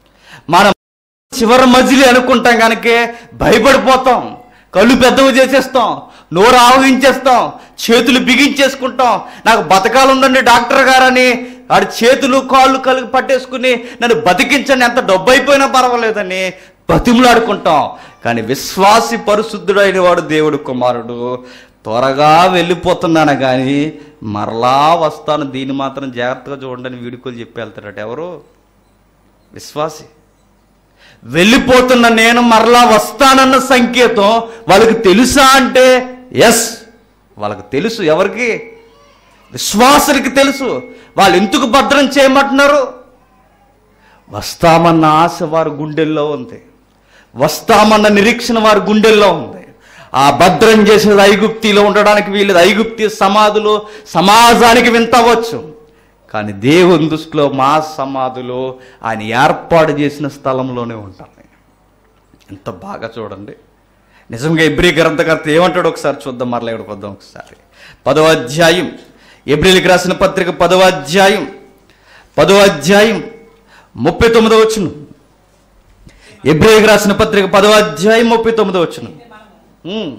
మనం చివరి మజిలీ అనుకుంటాం కనుక భయపడిపోతాం కళ్ళు పెద్దవి చేసేస్తాం నోరు ఆవగించేస్తాం చేతులు బిగించేసుకుంటాం నాకు బతకాలుందండి డాక్టర్ గారని వాడి చేతులు కాళ్ళు కలిగి పట్టేసుకుని నన్ను బతికించండి ఎంత డబ్బు అయిపోయినా పర్వాలేదని బతిములాడుకుంటాం కానీ విశ్వాసి పరిశుద్ధుడైన వాడు దేవుడు కుమారుడు త్వరగా వెళ్ళిపోతున్నాను కానీ మరలా వస్తాను దీన్ని మాత్రం జాగ్రత్తగా చూడండి వీడుకోలు చెప్పి వెళ్తారట ఎవరు విశ్వాసి వెళ్ళిపోతున్న నేను మరలా వస్తానన్న సంకేతం వాళ్ళకి తెలుసా అంటే ఎస్ వాళ్ళకి తెలుసు ఎవరికి విశ్వాసులకి తెలుసు వాళ్ళు ఎందుకు భద్రం చేయమంటున్నారు వస్తామన్న ఆశ వారి గుండెల్లో ఉంది వస్తామన్న నిరీక్షణ వారి గుండెల్లో ఉంది ఆ భద్రం చేసేది ఐగుప్తిలో ఉండడానికి వీళ్ళది ఐగుప్తి సమాధులు సమాజానికి వింతవచ్చు కానీ దేవుని దృష్టిలో మా సమాధులు ఆయన ఏర్పాటు చేసిన స్థలంలోనే ఉంటారు ఎంత బాగా చూడండి నిజంగా ఎబ్రి గ్రంథకర్త ఏమంటాడు ఒకసారి చూద్దాం మరలా ఎవడిపోద్దాం ఒకసారి పదవ అధ్యాయం ఎబ్రిల్కి రాసిన పత్రిక పదవ అధ్యాయం పదవ అధ్యాయం ముప్పై తొమ్మిదో వచ్చును ఎబ్రిల్కి రాసిన పత్రిక పదవ అధ్యాయం ముప్పై తొమ్మిదో వచ్చును ఉమ్.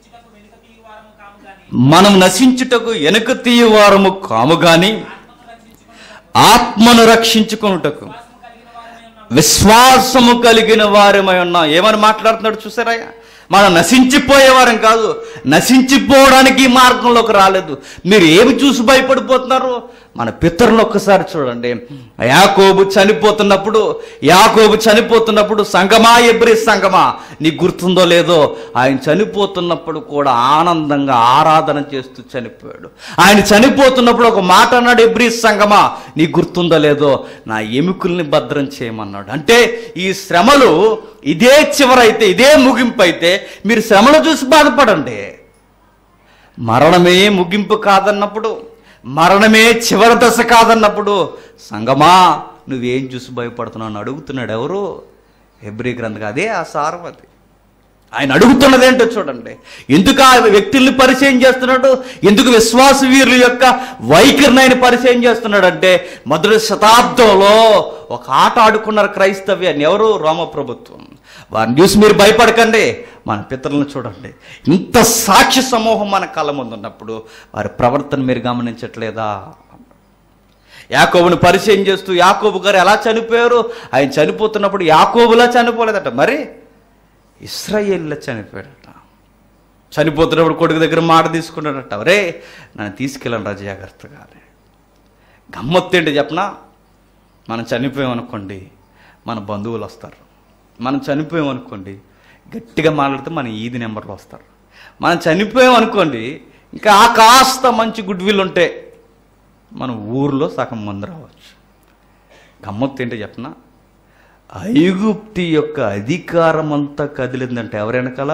మనం నశించుటకు వెనుక తీయవారము కాము గాని ఆత్మను రక్షించుకొనుటకు విశ్వాసము కలిగిన వారమై ఉన్నాం ఏమని మాట్లాడుతున్నాడు చూసారా మనం నశించిపోయేవారం కాదు నశించిపోవడానికి ఈ మార్గంలోకి రాలేదు మీరు ఏమి చూసి భయపడిపోతున్నారు మన పితరులు ఒక్కసారి చూడండి యాకోబు చనిపోతున్నప్పుడు యాకోబు చనిపోతున్నప్పుడు సంగమా ఎబ్రి సంగమా నీకు గుర్తుందో లేదో ఆయన చనిపోతున్నప్పుడు కూడా ఆనందంగా ఆరాధన చేస్తూ చనిపోయాడు ఆయన చనిపోతున్నప్పుడు ఒక మాట అన్నాడు ఎబ్రి సంగమా నీకు గుర్తుందో లేదో నా ఎముకల్ని భద్రం చేయమన్నాడు అంటే ఈ శ్రమలు ఇదే చివరైతే ఇదే ముగింపు అయితే మీరు శ్రమలు చూసి బాధపడండి మరణమే ముగింపు కాదన్నప్పుడు మరణమే చివరి దశ కాదన్నప్పుడు సంగమా నువ్వేం చూసి భయపడుతున్నావు అని అడుగుతున్నాడు ఎవరు హెబ్రి గ్రంథం అదే ఆ సారం అది ఆయన అడుగుతున్నది ఏంటో చూడండి ఎందుకు ఆ వ్యక్తుల్ని పరిచయం చేస్తున్నాడు ఎందుకు విశ్వాస వీరుల యొక్క వైఖరిని ఆయన పరిచయం చేస్తున్నాడు అంటే మొదటి శతాబ్దంలో ఒక ఆట ఆడుకున్నారు క్రైస్తవ్యాన్ని ఎవరు రోమ ప్రభుత్వం వారిని చూసి మీరు భయపడకండి మన పితరులను చూడండి ఇంత సాక్షి సమూహం మన కళ్ళ ముందు ఉన్నప్పుడు వారి ప్రవర్తన మీరు గమనించట్లేదా యాకోబుని పరిచయం చేస్తూ యాకోబు గారు ఎలా చనిపోయారు ఆయన చనిపోతున్నప్పుడు యాకోబులా చనిపోలేదట మరి ఇస్రాయేల్లో చనిపోయాడట చనిపోతున్నప్పుడు కొడుకు దగ్గర మాట తీసుకున్నాడట రే నన్ను తీసుకెళ్ళండి రా జాగ్రత్తగా అని. గమ్మత్తు ఏంటి చెప్పనా మనం చనిపోయామనుకోండి మన బంధువులు వస్తారు మనం చనిపోయామనుకోండి గట్టిగా మాట్లాడితే మన ఈది నెంబర్లు వస్తారు మనం చనిపోయామనుకోండి ఇంకా ఆ కాస్త మంచి గుడ్ విల్ ఉంటే మన ఊర్లో సగం మంది రావచ్చు గమ్మత్తు ఏంటో చెప్పనా ఐగుప్తి యొక్క అధికారం అంతా కదిలిందంటే ఎవరు వెనకాల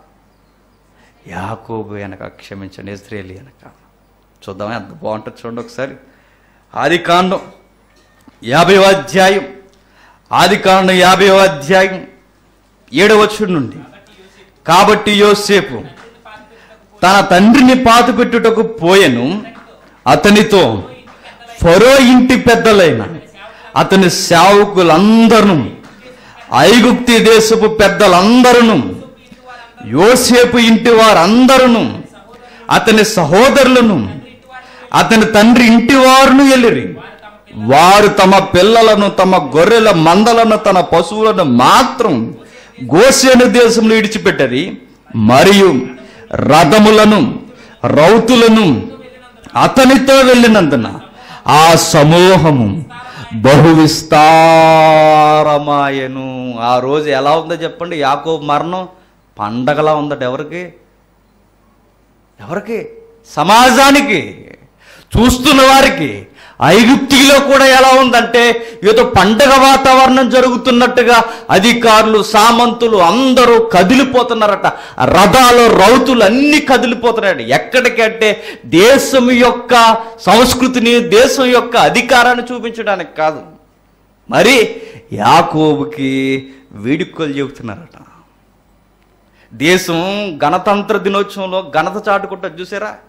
యాకోబు వెనక క్షమించండి ఇస్రాయేల్ వెనక చూద్దామా ఎంత బాగుంటుంది చూడండి ఒకసారి ఆది కాండం యాభై అధ్యాయం ఆది కాండం యాభై అధ్యాయం ఏడవచ్చు నుండి కాబట్టి యోసేపు తన తండ్రిని పాతుపెట్టుటకు పోయెను అతనితో ఫరో ఇంటి పెద్దలైన అతని సేవకులందరూ ఐగుప్తి దేశపు పెద్దలందరూ యోసేపు ఇంటి వారందరూ అతని సహోదరులను అతని తండ్రి ఇంటి వారును వెళ్ళిరి వారు తమ పిల్లలను తమ గొర్రెల మందలను తన పశువులను మాత్రం గోసేను దేశంలో ఇడిచిపెట్టరి మరియు రథములను రౌతులను అతనితో వెళ్ళినందున ఆ సమూహము బహు విస్తారమాయను ఆ రోజు ఎలా ఉందో చెప్పండి యాకోబు మరణం పండగలా ఉందట ఎవరికి ఎవరికి సమాజానికి చూస్తున్న వారికి ఐగుప్తిలో కూడా ఎలా ఉందంటే ఏదో పండగ వాతావరణం జరుగుతున్నట్టుగా అధికారులు సామంతులు అందరూ కదిలిపోతున్నారట రథాలు రౌతులు అన్ని కదిలిపోతున్నాయట ఎక్కడికంటే దేశం యొక్క సంస్కృతిని దేశం యొక్క అధికారాన్ని చూపించడానికి కాదు మరి యాకోబుకి వేడుకలు చెబుతున్నారట దేశం గణతంత్ర దినోత్సవంలో ఘనత చాటుకుంటా చూసారా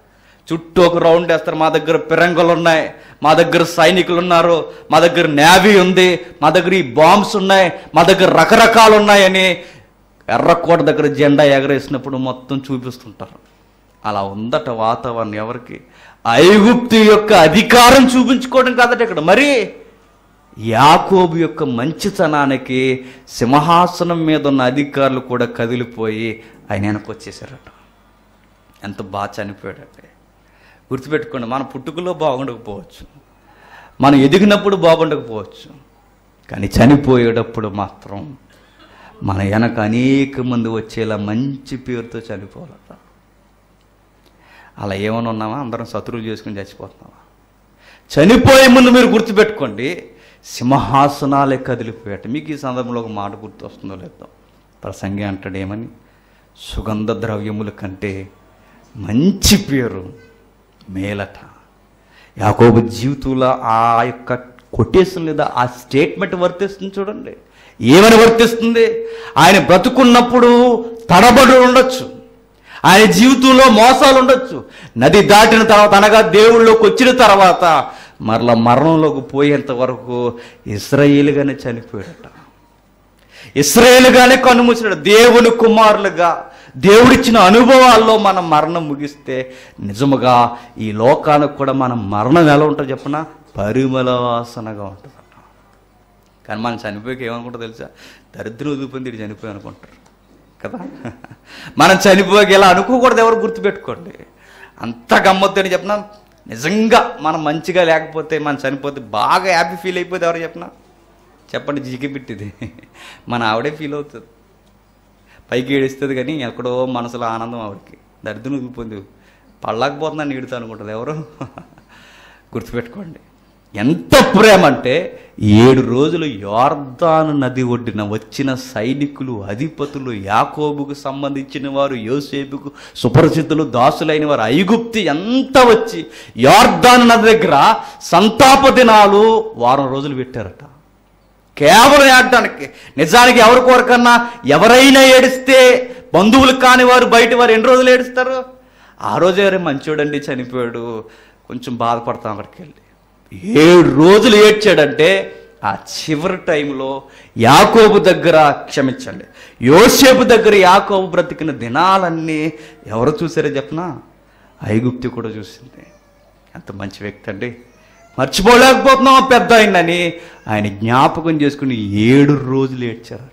చుట్టూ ఒక రౌండ్ వేస్తారు మా దగ్గర పిరంగులు ఉన్నాయి మా దగ్గర సైనికులు ఉన్నారు మా దగ్గర నేవీ ఉంది మా దగ్గర ఈ బాంబ్స్ ఉన్నాయి మా దగ్గర రకరకాలు ఉన్నాయని ఎర్రకోట దగ్గర జెండా ఎగరేసినప్పుడు మొత్తం చూపిస్తుంటారు అలా ఉందట వాతావరణం ఎవరికి ఐగుప్తు యొక్క అధికారం చూపించుకోవడం కాదట ఇక్కడ మరి యాకోబు యొక్క మంచితనానికి సింహాసనం మీద ఉన్న అధికారులు కూడా కదిలిపోయి ఆయన వెనక్కి వచ్చేసారట ఎంత బాగా చనిపోయాడంటే గుర్తుపెట్టుకోండి మన పుట్టుకలో బాగుండకపోవచ్చు మనం ఎదిగినప్పుడు బాగుండకపోవచ్చు కానీ చనిపోయేటప్పుడు మాత్రం మన వెనక అనేక మంది వచ్చేలా మంచి పేరుతో చనిపోవాలట అలా ఏమైనా ఉన్నామా అందరం శత్రువులు చేసుకుని చచ్చిపోతున్నామా చనిపోయే ముందు మీరు గుర్తుపెట్టుకోండి సింహాసనాలే కదిలిపోయాట మీకు ఈ సందర్భంలో ఒక మాట గుర్తు వస్తుందో లేదో ప్రసంగి అంటాడు ఏమని సుగంధ ద్రవ్యముల కంటే మంచి పేరు మేలట యాకోబు జీవితంలో ఆ యొక్క కొటేషన్ లేదా ఆ స్టేట్మెంట్ వర్తిస్తుంది చూడండి ఏమని వర్తిస్తుంది ఆయన బ్రతుకున్నప్పుడు తడబడి ఉండొచ్చు ఆయన జీవితంలో మోసాలు ఉండొచ్చు నది దాటిన తర్వాత అనగా దేవుళ్ళలోకి వచ్చిన తర్వాత మరలా మరణంలోకి పోయేంత వరకు ఇస్రాయేలుగానే చనిపోయాడట ఇస్రాయేలుగానే కన్నుమూసాడు దేవుని కుమారులుగా దేవుడిచ్చిన అనుభవాల్లో మనం మరణం ముగిస్తే నిజముగా ఈ లోకానికి కూడా మన మరణం ఎలా ఉంటుంది చెప్పనా పరిమళ వాసనగా ఉంటుంది కానీ మనం చనిపోయాక ఏమనుకుంటారు తెలుసా దరిద్రం వదిలిపోయింది ఇటు చనిపోయి అనుకుంటారు కదా మనం చనిపోయాక ఇలా అనుకోకూడదు ఎవరు గుర్తుపెట్టుకోండి అంత గమ్మత్తు అని చెప్పిన నిజంగా మనం మంచిగా లేకపోతే మనం చనిపోతే బాగా హ్యాపీ ఫీల్ అయిపోతే ఎవరు చెప్పినా చెప్పండి జీకి పెట్టిది మన ఆవిడే ఫీల్ అవుతుంది పైకి ఏడుస్తుంది కానీ ఎక్కడో మనసులో ఆనందం ఆవిడకి దరిద్రం వదిలిపోయింది పళ్ళకపోతుందని ఈడుతా అనుకుంటుంది ఎవరు గుర్తుపెట్టుకోండి ఎంత ప్రేమ అంటే ఏడు రోజులు యోర్దాను నది ఒడ్డిన వచ్చిన సైనికులు అధిపతులు యాకోబుకు సంబంధించిన వారు యోసేపుకు సుపరిచితులు దాసులైన వారు ఐగుప్తి ఎంత వచ్చి యోర్దాను నది దగ్గర సంతాప దినాలు వారం రోజులు పెట్టారట కేవలం ఏడటానికి నిజానికి ఎవరి కోరకన్నా ఎవరైనా ఏడిస్తే బంధువులు కాని వారు బయట వారు ఎన్ని రోజులు ఏడుస్తారు ఆ రోజు ఎవరే మంచోడండి చనిపోయాడు కొంచెం బాధపడతాం అక్కడికి వెళ్ళి ఏడు రోజులు ఏడ్చాడంటే ఆ చివరి టైంలో యాకోబు దగ్గర క్షమించండి యోసేపు దగ్గర యాకోబు బ్రతికిన దినాలన్నీ ఎవరు చూసారో చెప్పనా ఐగుప్తి కూడా చూసింది ఎంత మంచి వ్యక్తి అండి మర్చిపోలేకపోతున్నాం ఆ పెద్ద ఆయనని ఆయన జ్ఞాపకం చేసుకుని ఏడు రోజులు ఏడ్చారట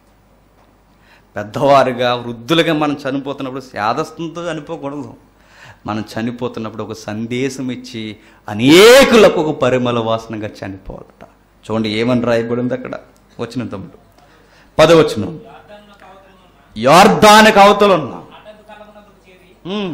పెద్దవారుగా వృద్ధులుగా మనం చనిపోతున్నప్పుడు శాదస్తంతో చనిపోకూడదు మనం చనిపోతున్నప్పుడు ఒక సందేశం ఇచ్చి అనేకులకు ఒక పరిమళ వాసనగా చనిపోవాలట చూడండి ఏమని రాయబడింది అక్కడ వచ్చిన తమ్ముడు పదవచ్చును యోర్ధానికి అవతల ఉన్నా ఉమ్.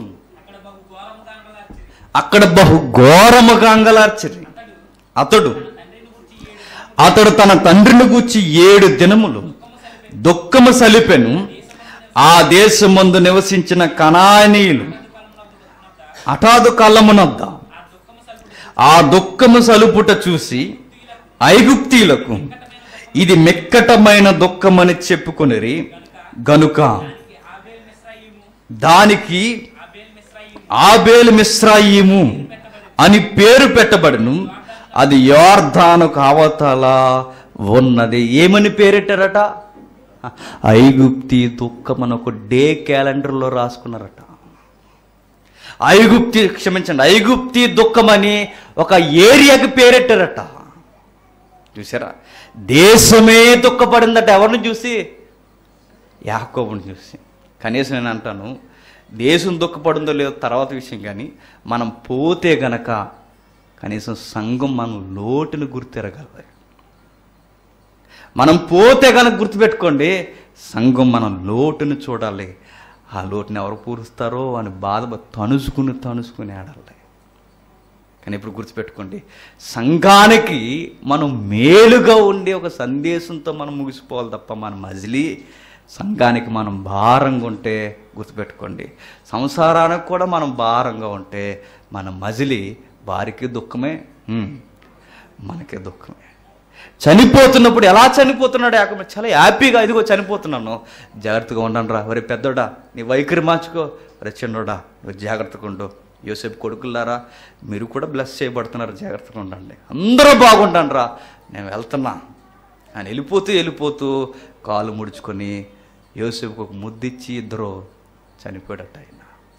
అక్కడ బహు ఘోరముగా అంగలార్చిరి అతడు అతడు తన తండ్రిని గూర్చి ఏడు దినములు దుఃఖము సలిపెను ఆ దేశమందు నివసించిన కణానీయులు అటాదు కళ్ళమునద్ద ఆ దుఃఖము సలుపుట చూసి ఐగుప్తీలకు ఇది మెక్కటమైన దుఃఖమని చెప్పుకొనిరి గనుక దానికి ఆబేల్ మిశ్రాయిము అని పేరు పెట్టబడును అది యోర్ధానుకు అవతల ఉన్నది ఏమని పేరెట్టారట ఐగుప్తి దుఃఖం అని ఒక డే క్యాలెండర్లో రాసుకున్నారట ఐగుప్తి క్షమించండి ఐగుప్తి దుఃఖం అని ఒక ఏరియాకి పేరెట్టారట చూసారా దేశమే దుఃఖపడిందట ఎవరిని చూసి యాకోబుని చూసి కనీసం నేను అంటాను దేశం దుఃఖపడిందో లేదో తర్వాత విషయం కానీ మనం పోతే గనక కనీసం సంఘం మనం లోటును గుర్తెరగలదు మనం పోతే కనుక గుర్తుపెట్టుకోండి సంఘం మనం లోటును చూడాలి ఆ లోటుని ఎవరు పూరుస్తారో అని బాధ తనుసుకుని తనుసుకుని ఆడాలి కానీ ఇప్పుడు గుర్తుపెట్టుకోండి సంఘానికి మనం మేలుగా ఉండే ఒక సందేశంతో మనం ముగిసిపోవాలి తప్ప మన మజిలీ సంఘానికి మనం భారంగా ఉంటే గుర్తుపెట్టుకోండి సంసారానికి కూడా మనం భారంగా ఉంటే మన మజిలీ వారికి దుఃఖమే హ్మ్, మనకే దుఃఖమే చనిపోతున్నప్పుడు ఎలా చనిపోతున్నాడు యాకబ చాలా హ్యాపీగా ఇదిగో చనిపోతున్నాను జాగ్రత్తగా ఉండండి రా ఒరే పెద్దోడా నీ వైఖరి మార్చుకో ఒరే చిన్నోడా నువ్వు జాగ్రత్తగా ఉండు యోసేపు కొడుకులారా మీరు కూడా బ్లెస్ చేయబడుతున్నారు జాగ్రత్తగా ఉండండి అందరూ బాగుండండి రా నేను వెళ్తున్నా ఆయన వెళ్ళిపోతూ వెళ్ళిపోతూ కాలు ముడుచుకొని యోసేపుకు ఒక ముద్దిచ్చి ఇద్దరు చనిపోయాడట ఆయన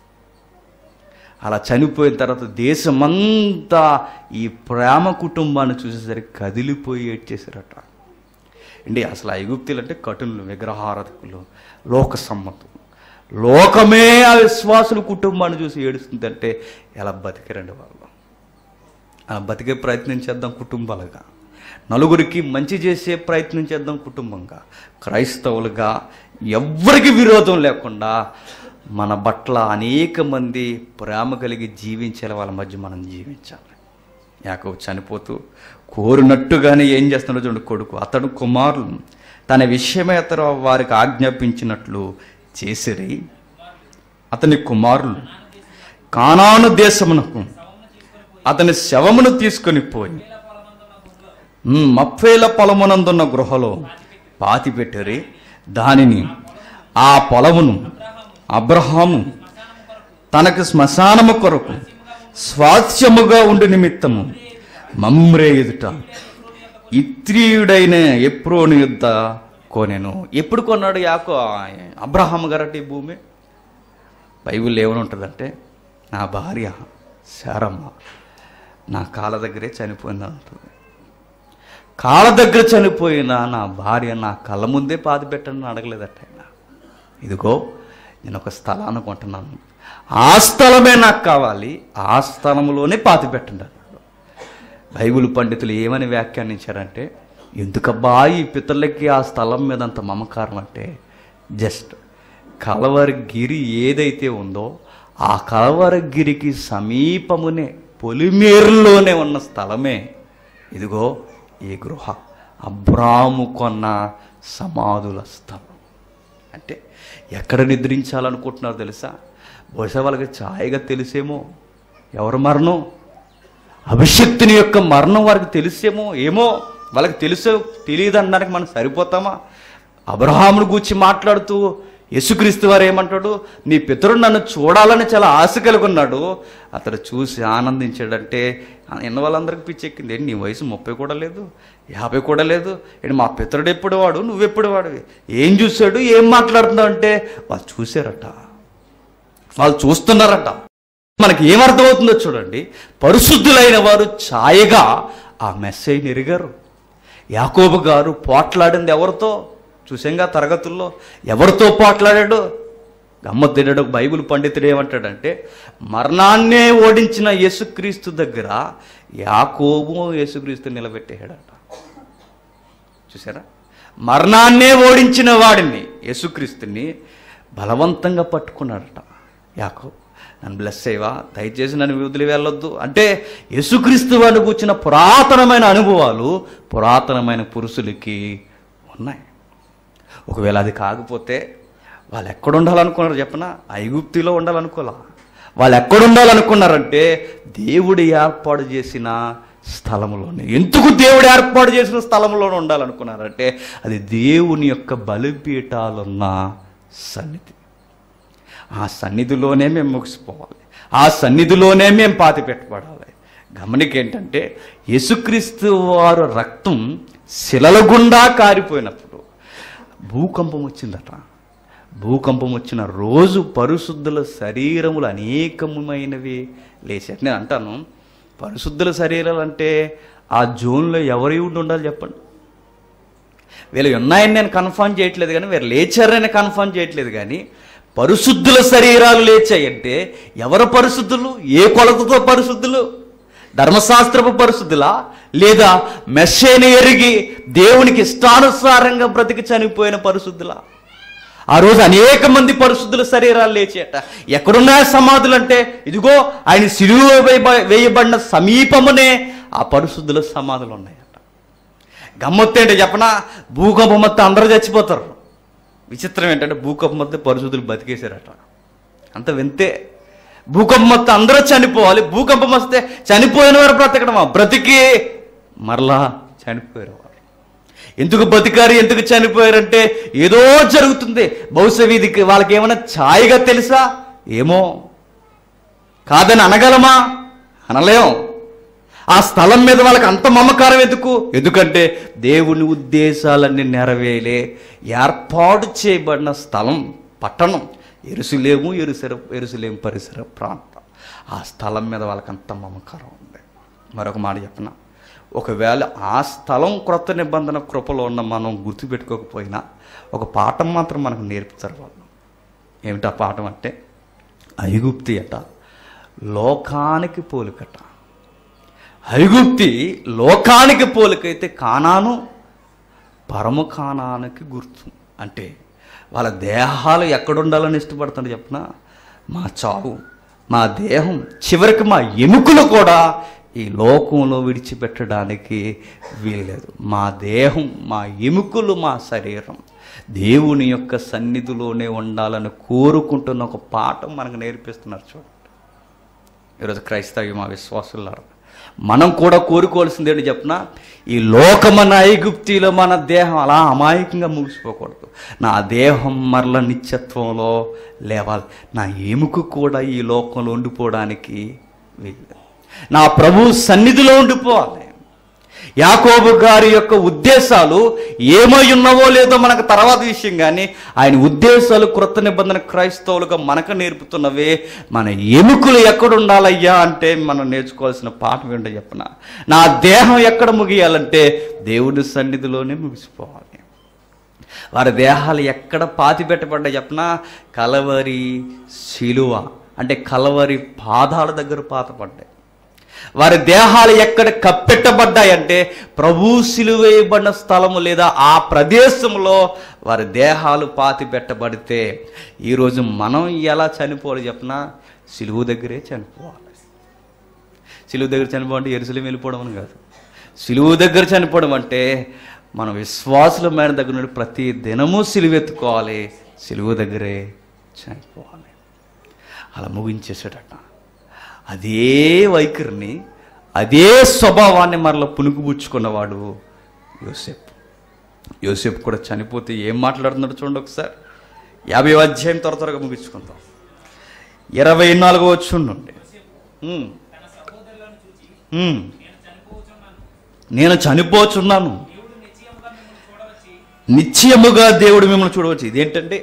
అలా చనిపోయిన తర్వాత దేశమంతా ఈ ప్రేమ కుటుంబాన్ని చూసేసరికి కదిలిపోయి ఏడ్చేశారట అండి అసలు ఐగుప్తులు అంటే కఠినులు విగ్రహారకులు లోక సమ్మతులు లోకమే ఆ విశ్వాసుల కుటుంబాన్ని చూసి ఏడుస్తుందంటే ఎలా బతికారండి వాళ్ళు అలా బతికే ప్రయత్నం చేద్దాం కుటుంబాలుగా నలుగురికి మంచి చేసే ప్రయత్నం చేద్దాం కుటుంబంగా క్రైస్తవులుగా ఎవ్వరికి విరోధం లేకుండా మన పట్ల అనేక మంది ప్రేమ కలిగి జీవించాలి వాళ్ళ మధ్య మనం జీవించాలి యాకోబు చనిపోతూ కోరినట్టుగానే ఏం చేస్తున్నాడో చూడండి కొడుకు అతడు కుమారులు తన విషయమే అతను వారికి ఆజ్ఞాపించినట్లు చేసిరి అతని కుమారులు కానాను దేశమునకు అతని శవమును తీసుకొని పోయి ఉమ్, మప్పేల పొలమునందున్న గృహలో పాతి పెట్టరి దానిని ఆ పొలమును అబ్రహాము తనకు శ్మశానము కొరకు స్వాస్థ్యముగా ఉండి నిమిత్తము మమ్రే ఎదుట ఇత్రియుడైన ఎప్రోని యుద్ధ కొనెను ఎప్పుడు కొన్నాడు యాకో అబ్రహాం గారటి ఈ భూమి బైబిల్ ఏమని ఉంటుందంటే నా భార్య శారమ్మ నా కాళ్ళ దగ్గరే చనిపోయిందని ఉంటుంది కాళ్ళ దగ్గర చనిపోయిన నా భార్య నా కళ్ళ ముందే పాతి పెట్టని అడగలేదట ఆయన ఇదిగో నేను ఒక స్థలాన్ని కొంటున్నాను ఆ స్థలమే నాకు కావాలి ఆ స్థలంలోనే పాతి పెట్టండి అన్నాడు బైబిల్ పండితులు ఏమని వ్యాఖ్యానించారంటే ఎందుకబ్బా ఈ పితరులకి ఆ స్థలం మీద అంత మమకారం అంటే జస్ట్ కలవరగిరి ఏదైతే ఉందో ఆ కలవరగిరికి సమీపమునే పొలిమేరులోనే ఉన్న స్థలమే ఇదిగో ఈ గృహ అబ్రాము కొన్న సమాధుల స్థలం అంటే ఎక్కడ నిద్రించాలనుకుంటున్నారో తెలుసా బహుశా వాళ్ళకి ఛాయగా తెలిసేమో ఎవరు మరణం అభిషక్తుని యొక్క మరణం వారికి తెలిసేమో ఏమో వాళ్ళకి తెలుసో తెలియదు అనడానికి మనం సరిపోతామా అబ్రహామును గూర్చి మాట్లాడుతూ యేసుక్రీస్తు వారు ఏమంటాడు నీ పితరుడు నన్ను చూడాలని చాలా ఆశ కలిగి ఉన్నాడు అతడు చూసి ఆనందించాడంటే ఎన్న వాళ్ళందరికీ పిచ్చెక్కింది ఏంటి నీ వయసు ముప్పై కూడా లేదు యాభై కూడా లేదు ఏంటి మా పితరుడు ఎప్పుడు వాడు నువ్వెప్పుడు వాడివి ఏం చూశాడు ఏం మాట్లాడుతున్నావు అంటే వాళ్ళు చూశారట వాళ్ళు చూస్తున్నారట మనకి ఏమర్థమవుతుందో చూడండి పరిశుద్ధులైన వారు ఛాయగా ఆ మెసేజ్ ఎరిగారు యాకోబు గారు పోట్లాడింది ఎవరితో చూసాంగా తరగతుల్లో ఎవరితో పోట్లాడాడు గమ్మత్తినాడు బైబిల్ పండితుడు ఏమంటాడంటే మరణాన్నే ఓడించిన యేసుక్రీస్తు దగ్గర యాకోబు యేసుక్రీస్తు నిలబెట్టేశాడట చూసారా మరణాన్నే ఓడించిన వాడిని యేసుక్రీస్తుని బలవంతంగా పట్టుకున్నాడట యాకో నన్ను బ్లెస్ అయ్యవా దయచేసి నన్ను వదిలి వెళ్ళొద్దు అంటే యేసుక్రీస్తు వాడిని కూర్చిన పురాతనమైన అనుభవాలు పురాతనమైన పురుషులకి ఉన్నాయి ఒకవేళ అది కాకపోతే వాళ్ళు ఎక్కడ ఉండాలనుకున్నారు చెప్పనా ఐగుప్తిలో ఉండాలనుకోలా వాళ్ళు ఎక్కడ ఉండాలనుకున్నారంటే దేవుడు ఏర్పాటు చేసిన స్థలంలోనే ఎందుకు దేవుడు ఏర్పాటు చేసిన స్థలంలోనే ఉండాలనుకున్నారంటే అది దేవుని యొక్క బలిపీఠాలున్న సన్నిధి ఆ సన్నిధిలోనే మేము ముగిసిపోవాలి ఆ సన్నిధిలోనే మేము పాతి పెట్టబడాలి గమనిక ఏంటంటే యేసుక్రీస్తు వారు రక్తం శిలల గుండా కారిపోయినప్పుడు భూకంపం వచ్చిందట భూకంపం వచ్చిన రోజు పరిశుద్ధుల శరీరములు అనేకమైనవి లేచాయి నేను అంటాను పరిశుద్ధుల శరీరాలు అంటే ఆ జోన్లో ఎవరి ఉండి ఉండాలి చెప్పండి వీళ్ళు ఉన్నాయని నేను కన్ఫర్మ్ చేయట్లేదు కానీ వీరు లేచారని కన్ఫర్మ్ చేయట్లేదు కానీ పరిశుద్ధుల శరీరాలు లేచాయంటే ఎవరు పరిశుద్ధులు ఏ కొలతతో పరిశుద్ధులు ధర్మశాస్త్రపు పరిశుద్ధులా లేదా మెస్సేని ఎరిగి దేవునికి ఇష్టానుసారంగా బ్రతికి చనిపోయిన పరిశుద్ధులా ఆ రోజు అనేక మంది పరిశుద్ధుల శరీరాలు లేచేట ఎక్కడున్నాయ సమాధులు అంటే ఇదిగో ఆయన సిలువ వేయబ- వేయబడిన సమీపమునే ఆ పరిశుద్ధుల సమాధులు ఉన్నాయట గమ్మత్తు ఏంటో చెప్పనా భూకంపం మొత్తం అందరూ చచ్చిపోతారు విచిత్రం ఏంటంటే భూకంపం మొత్తం పరిశుద్ధులు బతికేశారట అంత వింతే భూకంపం మొత్తం అందరూ చనిపోవాలి భూకంపం వస్తే చనిపోయిన వారు బ్రతకడమా బ్రతికి మరలా చనిపోయారు వారు ఎందుకు బతికారు ఎందుకు చనిపోయారంటే ఏదో జరుగుతుంది బహుశా వీధికి వాళ్ళకి ఏమైనా ఛాయగా తెలుసా ఏమో కాదని అనగలమా అనలేం ఆ స్థలం మీద వాళ్ళకి అంత మమకారం ఎందుకు ఎందుకంటే దేవుని ఉద్దేశాలన్నీ నెరవేలే ఏర్పాటు చేయబడిన స్థలం పట్టణం ఎరుసలేము ఎరుసర ఎరుసలేము పరిసర ప్రాంతం ఆ స్థలం మీద వాళ్ళకి అంత మమకారం ఉంది మరొక మాట చెప్పన ఒకవేళ ఆ స్థలం క్రొత్త నిబంధన కృపలో ఉన్న మనం గుర్తుపెట్టుకోకపోయినా ఒక పాఠం మాత్రం మనకు నేర్పుతారు వాళ్ళు ఏమిటా పాఠం అంటే ఐగుప్తి అట లోకానికి పోలికట ఐగుప్తి లోకానికి పోలికైతే కానాను పరమ కానానికి గుర్తు అంటే వాళ్ళ దేహాలు ఎక్కడుండాలని ఇష్టపడుతుంది చెప్పనా మా చావు మా దేహం చివరికి మా ఎముకలు కూడా ఈ లోకంలో విడిచిపెట్టడానికి వీల్లేదు మా దేహం మా ఎముకలు మా శరీరం దేవుని యొక్క సన్నిధిలోనే ఉండాలని కోరుకుంటున్న ఒక పాఠం మనకు నేర్పిస్తున్నారు చూడండి ఈరోజు క్రైస్తవ్య మా విశ్వాసులారు మనం కూడా కోరుకోవాల్సింది ఏంటి చెప్పిన ఈ లోకమన్న ఐగుప్తిలో మన దేహం అలా అమాయకంగా ముగిసిపోకూడదు నా దేహం మరల నిత్యత్వంలో లేవాలి నా ఎముక కూడా ఈ లోకంలో ఉండిపోవడానికి వీలు నా ప్రభు సన్నిధిలో ఉండిపోవాలి యాకోబు గారి యొక్క ఉద్దేశాలు ఏమై ఉన్నవో లేదో మనకు తర్వాత విషయం కానీ ఆయన ఉద్దేశాలు క్రొత్త నిబంధన క్రైస్తవులుగా మనకు నేర్పుతున్నవే మన ఎముకలు ఎక్కడ ఉండాలయ్యా అంటే మనం నేర్చుకోవాల్సిన పాఠం ఏంటో చెప్పన నా దేహం ఎక్కడ ముగియాలంటే దేవుడి సన్నిధిలోనే ముగిసిపోవాలి వారి దేహాలు ఎక్కడ పాతి పెట్టబడ్డా చెప్పన కలవరి శిలువ అంటే కలవరి పాదాల దగ్గర పాతపడ్డాయి వారి దేహాలు ఎక్కడ కప్పెట్టబడ్డాయంటే ప్రభు సిలువేయబడిన స్థలము లేదా ఆ ప్రదేశంలో వారి దేహాలు పాతి పెట్టబడితే ఈరోజు మనం ఎలా చనిపోవాలి చెప్పినా సిలువు దగ్గరే చనిపోవాలి సిలువు దగ్గర చనిపోవాలంటే ఎరుసలేం వెళ్ళిపోవడం అని కాదు సిలువు దగ్గర చనిపోవడం అంటే మన విశ్వాసులమైన దగ్గర నుండి ప్రతి దినము సిలువెత్తుకోవాలి సిలువు దగ్గరే చనిపోవాలి అలా ముగించేసాడట అదే వైఖరిని అదే స్వభావాన్ని మరలా పుణుకుపుచ్చుకున్నవాడు యోసేపు యోసేపు కూడా చనిపోతే ఏం మాట్లాడుతున్నాడు చూడండి ఒకసారి యాభై అధ్యాయం త్వర త్వరగా ముగించుకుందాం ఇరవై నాలుగో వచ్చి నుండి ఉమ్. ఉమ్. నేను చనిపోచున్నాను నిశ్చయముగా దేవుడు మిమ్మల్ని చూడవచ్చు ఇదేంటంటే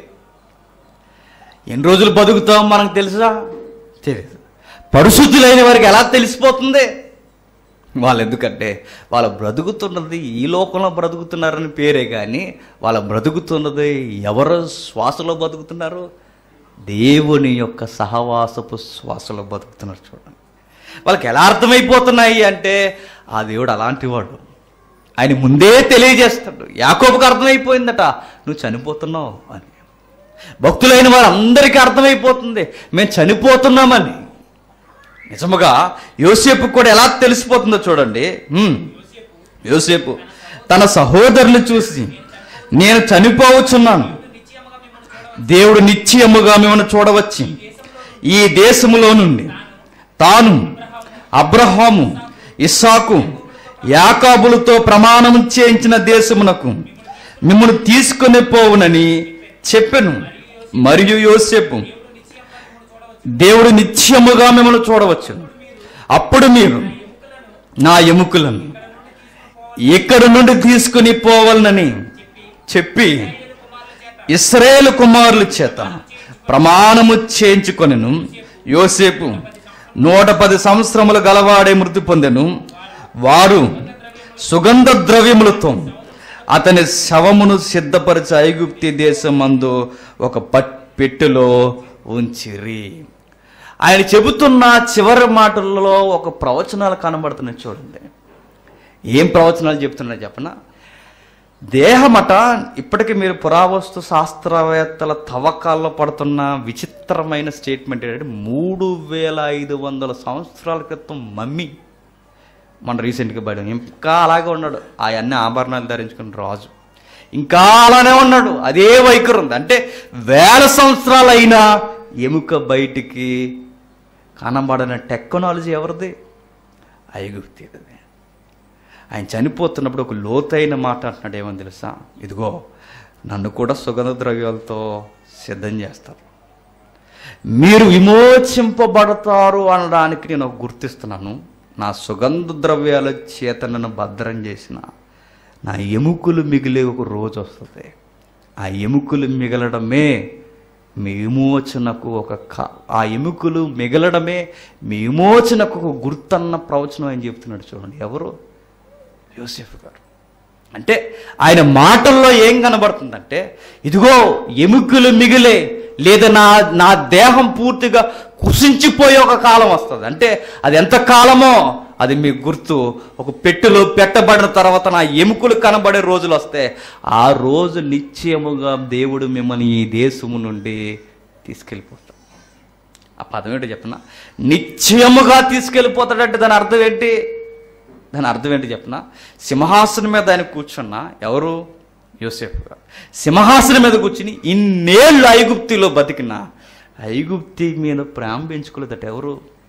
ఎన్ని రోజులు బతుకుతాం మనకు తెలుసా తెలియదు పరిశుద్ధులైన వారికి ఎలా తెలిసిపోతుంది వాళ్ళు ఎందుకంటే వాళ్ళు బ్రతుకుతున్నది ఈ లోకంలో బ్రతుకుతున్నారని పేరే కానీ వాళ్ళ బ్రతుకుతున్నది ఎవరు శ్వాసలో బతుకుతున్నారు దేవుని యొక్క సహవాసపు శ్వాసలో బతుకుతున్నారు చూడండి వాళ్ళకి ఎలా అర్థమైపోతున్నాయి అంటే ఆ దేవుడు అలాంటి వాడు ఆయన ముందే తెలియజేస్తాడు యాకోబుకు అర్థమైపోయిందట నువ్వు చనిపోతున్నావు అని భక్తులైన వారందరికీ అర్థమైపోతుంది మేము చనిపోతున్నామని నిజముగా యోసేపు కూడా ఎలా తెలిసిపోతుందో చూడండి హ్మ్. యోసేపు తన సహోదరులు చూసి నేను చనిపోవచ్చున్నాను దేవుడు నిశ్చయముగా మిమ్మల్ని చూడవచ్చి ఈ దేశములో నుండి తాను అబ్రహాము ఇస్సాకు యాకాబులతో ప్రమాణం చేయించిన దేశమునకు మిమ్మల్ని తీసుకొని పోవునని చెప్పెను మరియు యోసేపు దేవుడు నిత్యముగా మిమ్మల్ని చూడవచ్చు అప్పుడు మీరు నా ఎముకలను ఇక్కడి నుండి తీసుకుని పోవాలనని చెప్పి ఇస్రాయేల్ కుమారుల చేత ప్రమాణము చేయించుకొనెను యోసేపు నూట పది సంవత్సరములు గలవాడే మృతి పొందెను వారు సుగంధ ద్రవ్యములతో అతని శవమును సిద్ధపరిచి ఐగుప్తి దేశమందు ఒక పట్ పెట్టెలో ఉంచిరి ఆయన చెబుతున్న చివరి మాటల్లో ఒక ప్రవచనాలు కనబడుతున్నాయి చూడండి ఏం ప్రవచనాలు చెప్తున్నా చెప్పనా దేహమట ఇప్పటికీ మీరు పురావస్తు శాస్త్రవేత్తల తవ్వకాల్లో పడుతున్న విచిత్రమైన స్టేట్మెంట్ ఏంటంటే మూడు వేల ఐదు వందల సంవత్సరాల క్రితం మమ్మీ మన రీసెంట్గా బయట ఇంకా అలాగే ఉన్నాడు ఆ అన్ని ఆభరణాలు ధరించుకున్న రాజు ఇంకా అలానే ఉన్నాడు అదే వైఖరి ఉంది అంటే వేల సంవత్సరాలైనా ఎముక బయటికి కనబడిన టెక్నాలజీ ఎవరిది ఐగుప్తిది ఆయన చనిపోతున్నప్పుడు ఒక లోతైన మాట అంటున్నాడు ఏమని తెలుసా ఇదిగో నన్ను కూడా సుగంధ ద్రవ్యాలతో సిద్ధం చేస్తారు మీరు విమోచింపబడతారు అనడానికి నేను ఒక గుర్తిస్తున్నాను నా సుగంధ ద్రవ్యాల చేత నన్ను భద్రం చేసిన నా ఎముకలు మిగిలే ఒక రోజు వస్తుంది ఆ ఎముకలు మిగలడమే మీ విమోచనకు ఒక క ఆ ఎముకలు మిగలడమే మీ విమోచనకు ఒక గుర్తన్న ప్రవచనం ఆయన చెప్తున్నాడు చూడండి ఎవరు యోసేఫ్ గారు అంటే ఆయన మాటల్లో ఏం కనబడుతుందంటే ఇదిగో ఎముకలు మిగిలే లేదా నా నా దేహం పూర్తిగా కుసించిపోయే ఒక కాలం వస్తుంది అంటే అది ఎంత కాలమో అది మీకు గుర్తు ఒక పెట్టెలో పెట్టబడిన తర్వాత నా ఎముకలు కనబడే రోజులు వస్తే ఆ రోజు నిశ్చయముగా దేవుడు మిమ్మల్ని ఈ దేశము నుండి తీసుకెళ్ళిపోతాడు ఆ పదం ఏంటో చెప్పనా నిశ్చయముగా తీసుకెళ్ళిపోతాడంటే దాని అర్థం ఏంటి దాని అర్థం ఏంటి చెప్పనా సింహాసనం మీద ఆయన కూర్చున్న ఎవరు యోసేఫ్ గారు సింహాసనం మీద కూర్చుని ఇన్నేళ్ళు ఐగుప్తిలో బతికిన ఐగుప్తి మీద ప్రేమ పెంచుకోలేదట ఎవరు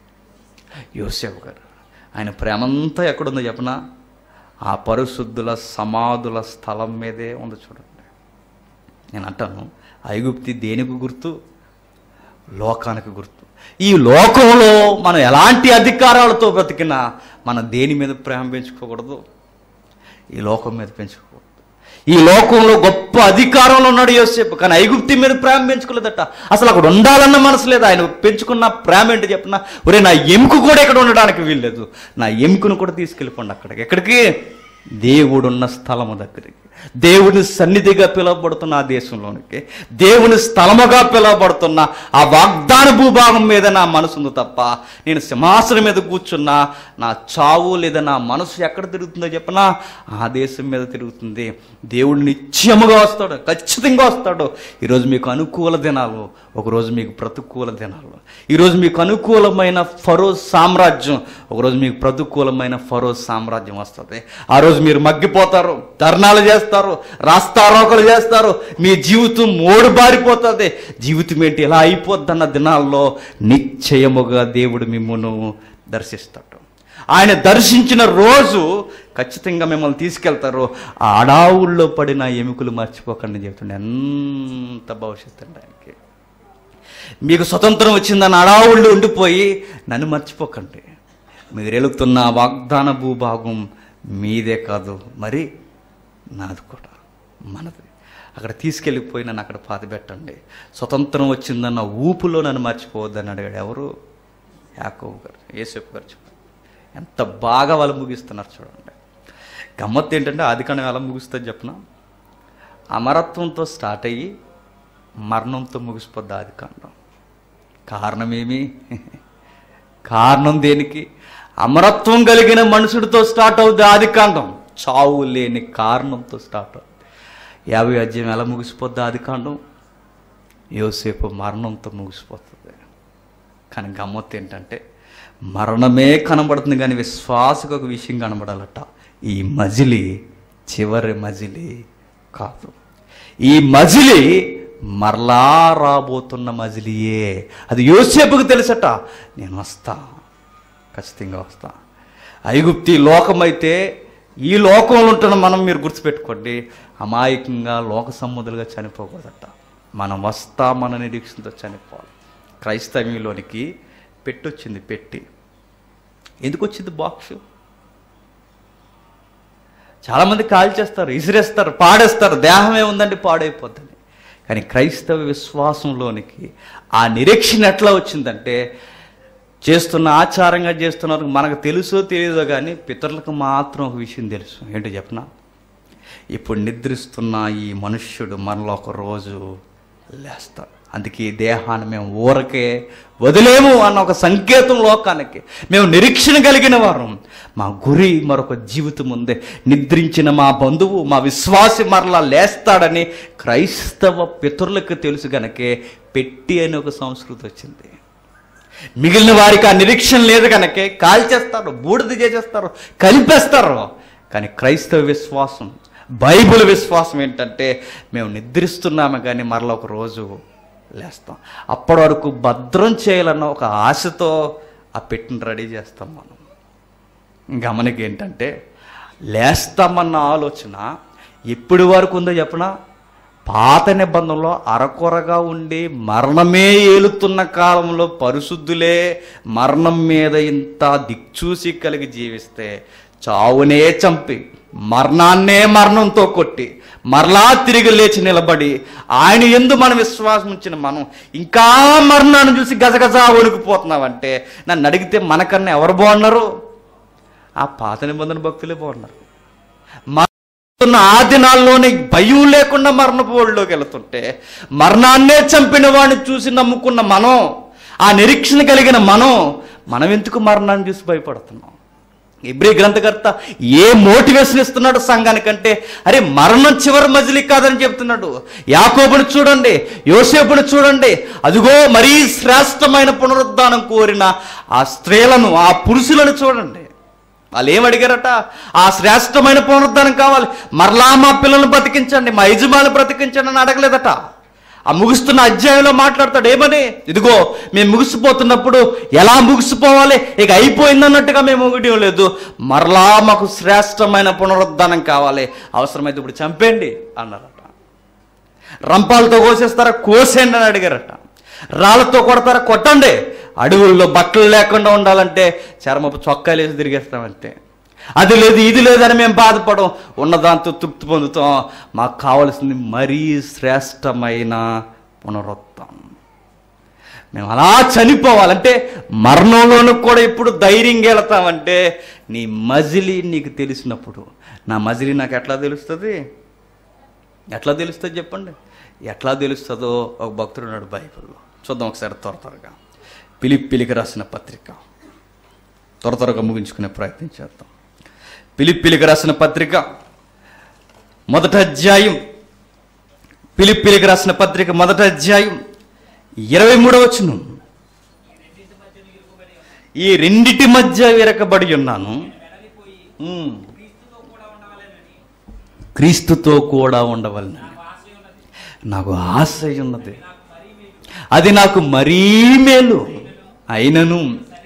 యోసేఫ్ గారు ఆయన ప్రేమంతా ఎక్కడుందో చెప్పనా ఆ పరిశుద్ధుల సమాధుల స్థలం మీదే ఉంది చూడండి నేను అంటాను ఐగుప్తి దేనికి గుర్తు లోకానికి గుర్తు ఈ లోకంలో మనం ఎలాంటి అధికారాలతో బ్రతికినా మనం దేని మీద ప్రేమ పెంచుకోకూడదు ఈ లోకం మీద పెంచుకోకూడదు ఈ లోకంలో గొప్ప అధికారంలో ఉన్నాడు యోసేపు కానీ ఐగుప్తి మీద ప్రేమ పెంచుకోలేదట అసలు అక్కడ ఉండాలన్న మనసు లేదు ఆయన పెంచుకున్న ప్రేమ ఏంటి చెప్పిన ఒరే నా ఎముక కూడా ఇక్కడ ఉండడానికి వీల్లేదు నా ఎముకను కూడా తీసుకెళ్ళిపోండి అక్కడికి ఎక్కడికి దేవుడున్న స్థలము దగ్గరికి దేవుని సన్నిధిగా పిలువబడుతున్న ఆ దేశంలోనికి దేవుని స్థలముగా పిలువబడుతున్న ఆ వాగ్దాన భూభాగం మీద నా మనసు ఉంది తప్ప నేను సింహాసనం మీద కూర్చున్నా నా చావు లేదా నా మనసు ఎక్కడ తిరుగుతుందో చెప్పనా ఆ దేశం మీద తిరుగుతుంది దేవుడు నిత్యముగా వస్తాడు ఖచ్చితంగా వస్తాడు ఈరోజు మీకు అనుకూల దినాలు ఒకరోజు మీకు ప్రతికూల దినాలు ఈరోజు మీకు అనుకూలమైన ఫరో సామ్రాజ్యం ఒకరోజు మీకు ప్రతికూలమైన ఫరో సామ్రాజ్యం వస్తుంది ఆ రోజు మీరు మగ్గిపోతారు ధర్నాలు చేస్తారు రాస్తారోకలు చేస్తారు మీ జీవితం మోడు బారిపోతుంది జీవితం ఏంటి ఎలా అయిపోద్దన్న దినాల్లో నిశ్చయముగా దేవుడు మిమ్మల్ని దర్శిస్తాడు ఆయన దర్శించిన రోజు ఖచ్చితంగా మిమ్మల్ని తీసుకెళ్తారు ఆ అడావుల్లో పడిన ఎముకలు మర్చిపోకండి చెప్తుండే ఎంత భవిష్యత్తు అండి ఆయనకి మీకు స్వతంత్రం వచ్చిందని అడావుళ్ళు ఉండిపోయి నన్ను మర్చిపోకండి మీరు ఎలుగుతున్న వాగ్దాన భూభాగం మీదే కాదు మరి నాది కూడా మనది అక్కడ తీసుకెళ్ళిపోయి నన్ను అక్కడ పాతి పెట్టండి స్వతంత్రం వచ్చిందన్న ఊపులో నన్ను మర్చిపోవద్దని అడిగాడు ఎవరు యాకోబు గారు ఏసేపు గారు చెప్పారు ఎంత బాగా వాళ్ళు ముగిస్తున్నారు చూడండి గమ్మత్తు ఏంటంటే ఆదికాండం ఎలా ముగుస్తుంది చెప్పిన అమరత్వంతో స్టార్ట్ అయ్యి మరణంతో ముగిసిపోద్ది ఆదికాండం కారణమేమి కారణం దేనికి అమరత్వం కలిగిన మనుషుడితో స్టార్ట్ అవుద్ది ఆదికాండం చావు లేని కారణంతో స్టార్ట్ అవుద్ది యాభై అధ్యాయం ఎలా ముగిసిపోద్ది ఆదికాండం యోసేపు మరణంతో ముగిసిపోతుంది కానీ గమ్మత్తు ఏంటంటే మరణమే కనబడుతుంది కానీ విశ్వాసకు ఒక విషయం కనబడాలట ఈ మజిలి చివరి మజిలి కాదు ఈ మజిలి మరలా రాబోతున్న మజిలియే అది యోసేపుకు తెలుసట నేను వస్తా ఖచ్చితంగా వస్తా ఐగుప్తి లోకమైతే ఈ లోకంలో ఉంటున్న మనం మీరు గుర్తుపెట్టుకోండి అమాయకంగా లోక సమ్ముదులుగా చనిపోకూడదట మనం వస్తా మన నిరీక్షణతో చనిపోవాలి క్రైస్తవ్యంలోనికి పెట్టొచ్చింది పెట్టి ఎందుకు వచ్చింది బాక్స్ చాలామంది కాల్ చేస్తారు ఇసిరేస్తారు పాడేస్తారు దేహమే ఉందండి పాడైపోద్దని కానీ క్రైస్తవ విశ్వాసంలోనికి ఆ నిరీక్షణ ఎట్లా వచ్చిందంటే చేస్తున్న ఆచారంగా చేస్తున్నారు మనకు తెలుసో తెలియదో కానీ పితరులకు మాత్రం ఒక విషయం తెలుసు ఏంటో చెప్పనా ఇప్పుడు నిద్రిస్తున్న ఈ మనుష్యుడు మనలో ఒక రోజు లేస్తాడు అందుకే ఈ దేహాన్ని మేము ఊరకే వదిలేము అన్న ఒక సంకేతం లోకానికి మేము నిరీక్షణ కలిగిన వారం మా గురి మరొక జీవితం ఉంది నిద్రించిన మా బంధువు మా విశ్వాసి మరలా లేస్తాడని క్రైస్తవ పితరులకు తెలుసు గనకే పెట్టి అని ఒక సంస్కృతి వచ్చింది మిగిలిన వారికి ఆ నిరీక్షణ లేదు కనుకే కాల్చేస్తారు బూడిద చేసేస్తారు కలిపేస్తారు కానీ క్రైస్తవ విశ్వాసం బైబిల్ విశ్వాసం ఏంటంటే మేము నిద్రిస్తున్నాము కానీ మరలా ఒక రోజు లేస్తాం అప్పటి వరకు భద్రం చేయాలన్న ఒక ఆశతో ఆ పెట్టిన రెడీ చేస్తాం మనం గమనిక ఏంటంటే లేస్తామన్న ఆలోచన ఎప్పటి వరకు ఉందో చెప్పనా పాత నిబంధనలో అరకొరగా ఉండి మరణమే ఏలుతున్న కాలంలో పరిశుద్ధులే మరణం మీద ఇంత దిక్చూసి కలిగి జీవిస్తే చావునే చంపి మరణాన్నే మరణంతో కొట్టి మరలా తిరిగి లేచి నిలబడి ఆయన ఎందు మన విశ్వాసం ఉంచిన మనం ఇంకా మరణాన్ని చూసి గజగజ వణికిపోతున్నామంటే నన్ను అడిగితే మనకన్నా ఎవరు బాగున్నారు ఆ పాత నిబంధన భక్తులే బాగున్నారు మరణిస్తున్న ఆ దినాల్లోనే భయం లేకుండా మరణపు ఒడిలోకి వెళుతుంటే మరణాన్నే చంపిన వాడిని చూసి నమ్ముకున్న మనం ఆ నిరీక్షణ కలిగిన మనం మనం ఎందుకు మరణాన్ని చూసి భయపడుతున్నాం ఇబ్రి గ్రంథకర్త ఏ మోటివేషన్ ఇస్తున్నాడు సంఘానికంటే అరే మరణం చివరి మజిలీ కాదని చెప్తున్నాడు యాకోబుని చూడండి యోసేపుని చూడండి అదిగో మరీ శ్రేష్టమైన పునరుద్ధానం కోరిన ఆ స్త్రీలను ఆ పురుషులను చూడండి వాళ్ళు ఏం అడిగారట ఆ శ్రేష్టమైన పునరుద్ధానం కావాలి మరలా మా పిల్లల్ని బ్రతికించండి మా యజమాని బ్రతికించండి అని అడగలేదట ఆ ముగుస్తున్న అధ్యాయంలో మాట్లాడతాడు ఏమని ఇదిగో మేము ముగిసిపోతున్నప్పుడు ఎలా ముగిసిపోవాలి ఇక అయిపోయిందన్నట్టుగా మేము ముగియడం లేదు మరలా మాకు శ్రేష్టమైన పునరుద్ధానం కావాలి అవసరమైతే ఇప్పుడు చంపేయండి అన్నారట రంపాలతో కోసేస్తారా కోసేయండి అని అడిగారట రాళ్ళతో కొడతారా కొట్టండి అడవుల్లో బట్టలు లేకుండా ఉండాలంటే చర్మపు చొక్కాలు వేసి తిరిగేస్తామంతే అది లేదు ఇది లేదని మేము బాధపడం ఉన్నదాంతో తృప్తి పొందుతాం మాకు కావలసింది మరీ శ్రేష్టమైన పునరుత్థానం మేము అలా చనిపోవాలంటే మరణంలోనూ కూడా ఇప్పుడు ధైర్యంగా వెళతామంటే నీ మజిలీ నీకు తెలిసినప్పుడు నా మజిలీ నాకు ఎట్లా తెలుస్తుంది ఎట్లా తెలుస్తుంది చెప్పండి ఎట్లా తెలుస్తుందో ఒక భక్తుడు ఉన్నాడు బైబిల్లో చూద్దాం ఒకసారి త్వర త్వరగా పిలిప్పిలికి రాసిన పత్రిక త్వర త్వరగా ముగించుకునే ప్రయత్నం చేద్దాం పిలిప్పిలికి రాసిన పత్రిక మొదట అధ్యాయం పిలిప్పిలికి రాసిన పత్రిక మొదట అధ్యాయం ఇరవై మూడవ వచనం ఈ రెండిటి మధ్య విరకబడి ఉన్నాను ఉమ్. క్రీస్తుతో కూడా ఉండవలన నాకు ఆశ ఉన్నది అది నాకు మరీ మేలు అయినను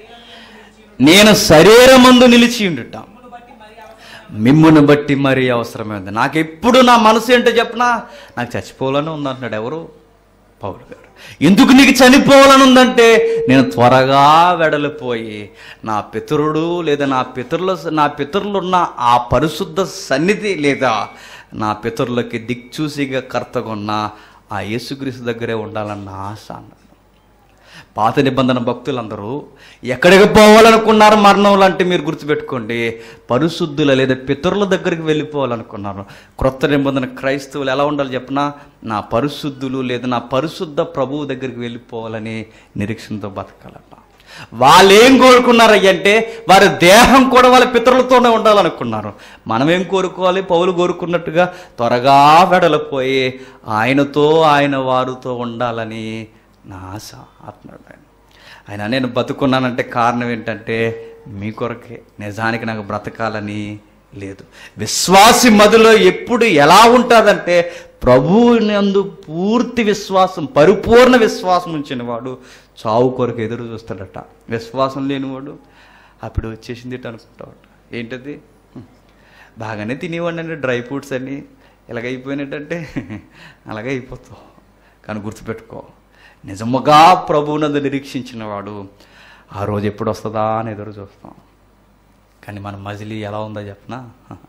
నేను శరీరమందు నిలిచి ఉండుట మిమ్మును బట్టి మరీ అవసరమైంది నాకు ఎప్పుడు నా మనసు ఏంటో చెప్పనా నాకు చచ్చిపోవాలని ఉందంటున్నాడు ఎవరు పౌలు గారు ఎందుకు నీకు చనిపోవాలని ఉందంటే నేను త్వరగా వెడలిపోయి నా పితరుడు లేదా నా పితరుల నా పితరులు ఉన్న ఆ పరిశుద్ధ సన్నిధి లేదా నా పితరులకి దిక్చూసిగా కర్తగున్న ఆ యేసుక్రీస్తు దగ్గరే ఉండాలన్న ఆశ అన్నాడు పాత నిబంధన భక్తులందరూ ఎక్కడికి పోవాలనుకున్నారు మరణం అంటే మీరు గుర్తుపెట్టుకోండి పరిశుద్ధుల లేదా పితరుల దగ్గరికి వెళ్ళిపోవాలనుకున్నారు క్రొత్త నిబంధన క్రైస్తవులు ఎలా ఉండాలి చెప్పనా నా పరిశుద్ధులు లేదా నా పరిశుద్ధ ప్రభువు దగ్గరికి వెళ్ళిపోవాలని నిరీక్షణతో బతకాలట వాళ్ళు ఏం కోరుకున్నారు అంటే వారి దేహం కూడా వాళ్ళ పితరులతోనే ఉండాలనుకున్నారు మనం ఏం కోరుకోవాలి పౌలు కోరుకున్నట్టుగా త్వరగా వెడలిపోయి ఆయనతో ఆయన వారితో ఉండాలని నా ఆశ అంటున్నాడు ఆయన ఆయన నేను బతుకున్నానంటే కారణం ఏంటంటే మీ కొరకే నిజానికి నాకు బ్రతకాలని లేదు విశ్వాసి మదిలో ఎప్పుడు ఎలా ఉంటుందంటే ప్రభువుని అందు పూర్తి విశ్వాసం పరిపూర్ణ విశ్వాసం ఉంచిన వాడు చావు కొరకు ఎదురు చూస్తాడట విశ్వాసం లేనివాడు అప్పుడు వచ్చేసింది ఇటు అనుకుంటాడు ఏంటది హ్మ్. బాగానే తినేవాడిని డ్రై ఫ్రూట్స్ అన్ని ఇలాగైపోయినట్టంటే అలాగే అయిపోతావు కానీ గుర్తుపెట్టుకో నిజముగా ప్రభువునందు నిరీక్షించిన వాడు ఆ రోజు ఎప్పుడు వస్తుందా అని ఎదురు చూస్తాం కానీ మన మజిలీ ఎలా ఉందో చెప్పనా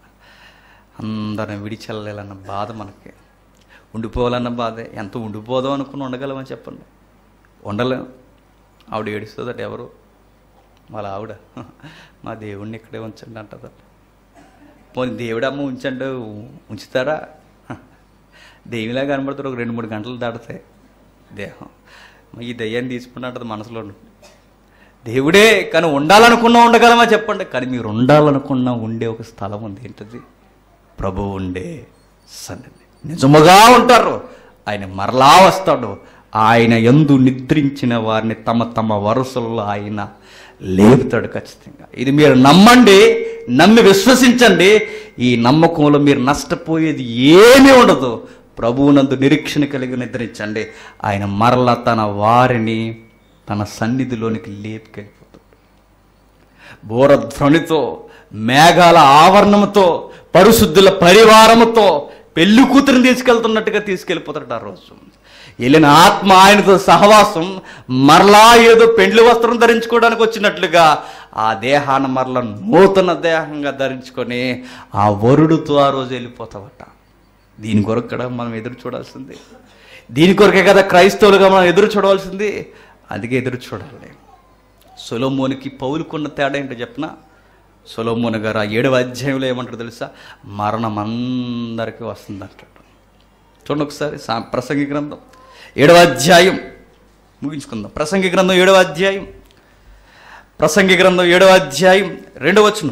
అందరిని విడిచెల్లలేలన్న బాధ మనకి ఉండిపోవాలన్న బాధే ఎంత ఉండిపోదాం అనుకుని ఉండగలమని చెప్పండి ఉండలేం ఆవిడ ఏడుస్తుందట ఎవరు వాళ్ళ ఆవిడ మా దేవుణ్ణి ఇక్కడే ఉంచండి అంటదట పోనీ దేవుడమ్మ ఉంచండి ఉంచుతారా దేవులా కనబడతారు ఒక రెండు మూడు గంటలు దాడతాయి దేహం ఈ దయ్యాన్ని తీసుకున్నట్టు మనసులో దేవుడే కానీ ఉండాలనుకున్నా ఉండగలమా చెప్పండి కానీ మీరు ఉండాలనుకున్నా ఉండే ఒక స్థలం ఉంది ఏంటది ప్రభు ఉండే సన్నిధి నిజముగా ఉంటారు ఆయన మరలా వస్తాడు ఆయన ఎందు నిద్రించిన వారిని తమ తమ వరుసల్లో ఆయన లేపుతాడు ఖచ్చితంగా ఇది మీరు నమ్మండి నమ్మి విశ్వసించండి ఈ నమ్మకంలో మీరు నష్టపోయేది ఏమీ ఉండదు ప్రభువునందు నిరీక్షణ కలిగి నిద్రించండి ఆయన మరలా తన వారిని తన సన్నిధిలోనికి లేపుకెళ్ళిపోతాడు బోరధ్వనితో మేఘాల ఆవరణముతో పరిశుద్ధుల పరివారముతో పెళ్లి కూతురిని తీసుకెళ్తున్నట్టుగా తీసుకెళ్ళిపోతాడు ఆ రోజు వెళ్ళిన ఆత్మ ఆయనతో సహవాసం మరలా ఏదో పెండ్లి వస్త్రం ధరించుకోవడానికి వచ్చినట్లుగా ఆ దేహాన్ని మరలా నూతన దేహంగా ధరించుకొని ఆ వరుడుతో ఆ రోజు వెళ్ళిపోతావట దీని కొరకు కదా మనం ఎదురు చూడాల్సింది దీని కొరకే కదా క్రైస్తవులుగా మనం ఎదురు చూడవలసింది అందుకే ఎదురు చూడాలి సొలోమోనికి పౌలుకున్న తేడా ఏంటో చెప్పిన సొలోమోన్ గారు ఆ ఏడవ అధ్యాయంలో ఏమంటారు తెలుసా మరణం అందరికీ వస్తుంది అంటాడు చూడండి ఒకసారి సా- ప్రసంగి గ్రంథం ఏడవ అధ్యాయం ముగించుకుందాం ప్రసంగి గ్రంథం ఏడవ అధ్యాయం ప్రసంగి గ్రంథం ఏడవ అధ్యాయం రెండవ వచనం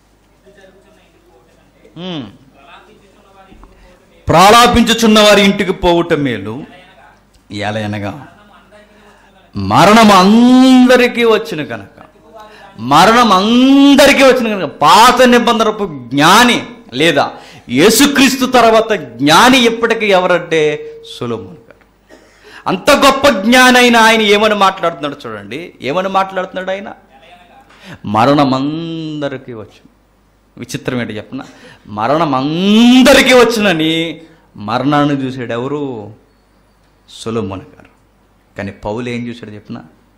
ఉమ్. ప్రాలాపించుచున్న వారి ఇంటికి పోవుట మేలు ఎలయనగా మరణం అందరికీ వచ్చిన కనుక మరణం అందరికీ వచ్చిన కనుక పాత నిబంధనపు జ్ఞాని లేదా యేసుక్రీస్తు తర్వాత జ్ఞాని ఎప్పటికీ ఎవరంటే సులోమోన్ గారు అంత గొప్ప జ్ఞాని అయిన ఆయన ఏమని మాట్లాడుతున్నాడు చూడండి ఏమని మాట్లాడుతున్నాడు ఆయన మరణం అందరికీ వచ్చింది విచిత్రం ఏంటి చెప్పన మరణం అందరికీ వచ్చునని మరణాన్ని చూసాడు ఎవరు సొలొమోన్ గారు కానీ పౌలు ఏం చూశాడు చెప్పిన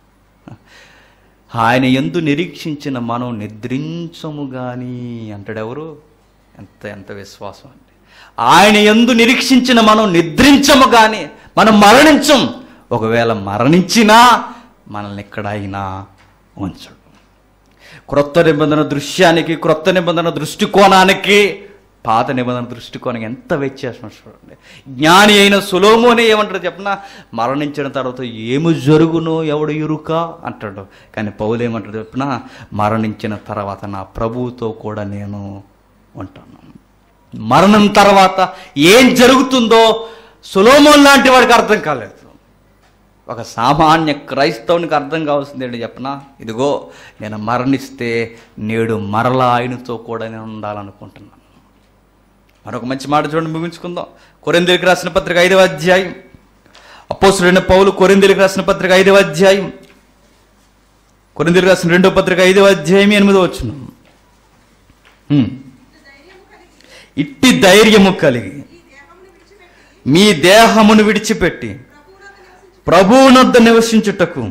ఆయన ఎందు నిరీక్షించిన మనం నిద్రించము గాని అంటాడు ఎవరు ఎంత ఎంత విశ్వాసం అండి ఆయన ఎందు నిరీక్షించిన మనం నిద్రించము గాని మనం మరణించం ఒకవేళ మరణించినా మనల్ని ఎక్కడైనా ఉంచడు క్రొత్త నిబంధన దృశ్యానికి క్రొత్త నిబంధన దృష్టికోణానికి పాత నిబంధన దృష్టికోణానికి ఎంత వ్యత్యాసం చూడండి జ్ఞాని అయిన సులోమోనే ఏమంటాడు చెప్పిన మరణించిన తర్వాత ఏమి జరుగునో ఎవడు ఇరుక అంటాడు కానీ పౌలు ఏమంటాడు చెప్పిన మరణించిన తర్వాత నా ప్రభువుతో కూడా నేను ఉంటాను మరణం తర్వాత ఏం జరుగుతుందో సులోమోన్ లాంటి వాడికి అర్థం కాలేదు ఒక సామాన్య క్రైస్తవునికి అర్థం కావాల్సింది ఏంటి చెప్పనా ఇదిగో నేను మరణిస్తే నేడు మరలా ఆయనతో కూడా నేను ఉండాలనుకుంటున్నాను మరొక మంచి మాట చూడండి ముగించుకుందాం కొరిందేలికి రాసిన పత్రిక ఐదవ అధ్యాయం అపోసుడైన పౌలు కొరిందేలికి రాసిన పత్రిక ఐదవ అధ్యాయం కొరిందేలికి రాసిన రెండో పత్రిక ఐదవ అధ్యాయం ఎనిమిదో వచ్చిన ఇట్టి ధైర్యము కలిగి మీ దేహమును విడిచిపెట్టి ప్రభువునొద్ద నివసించుటకు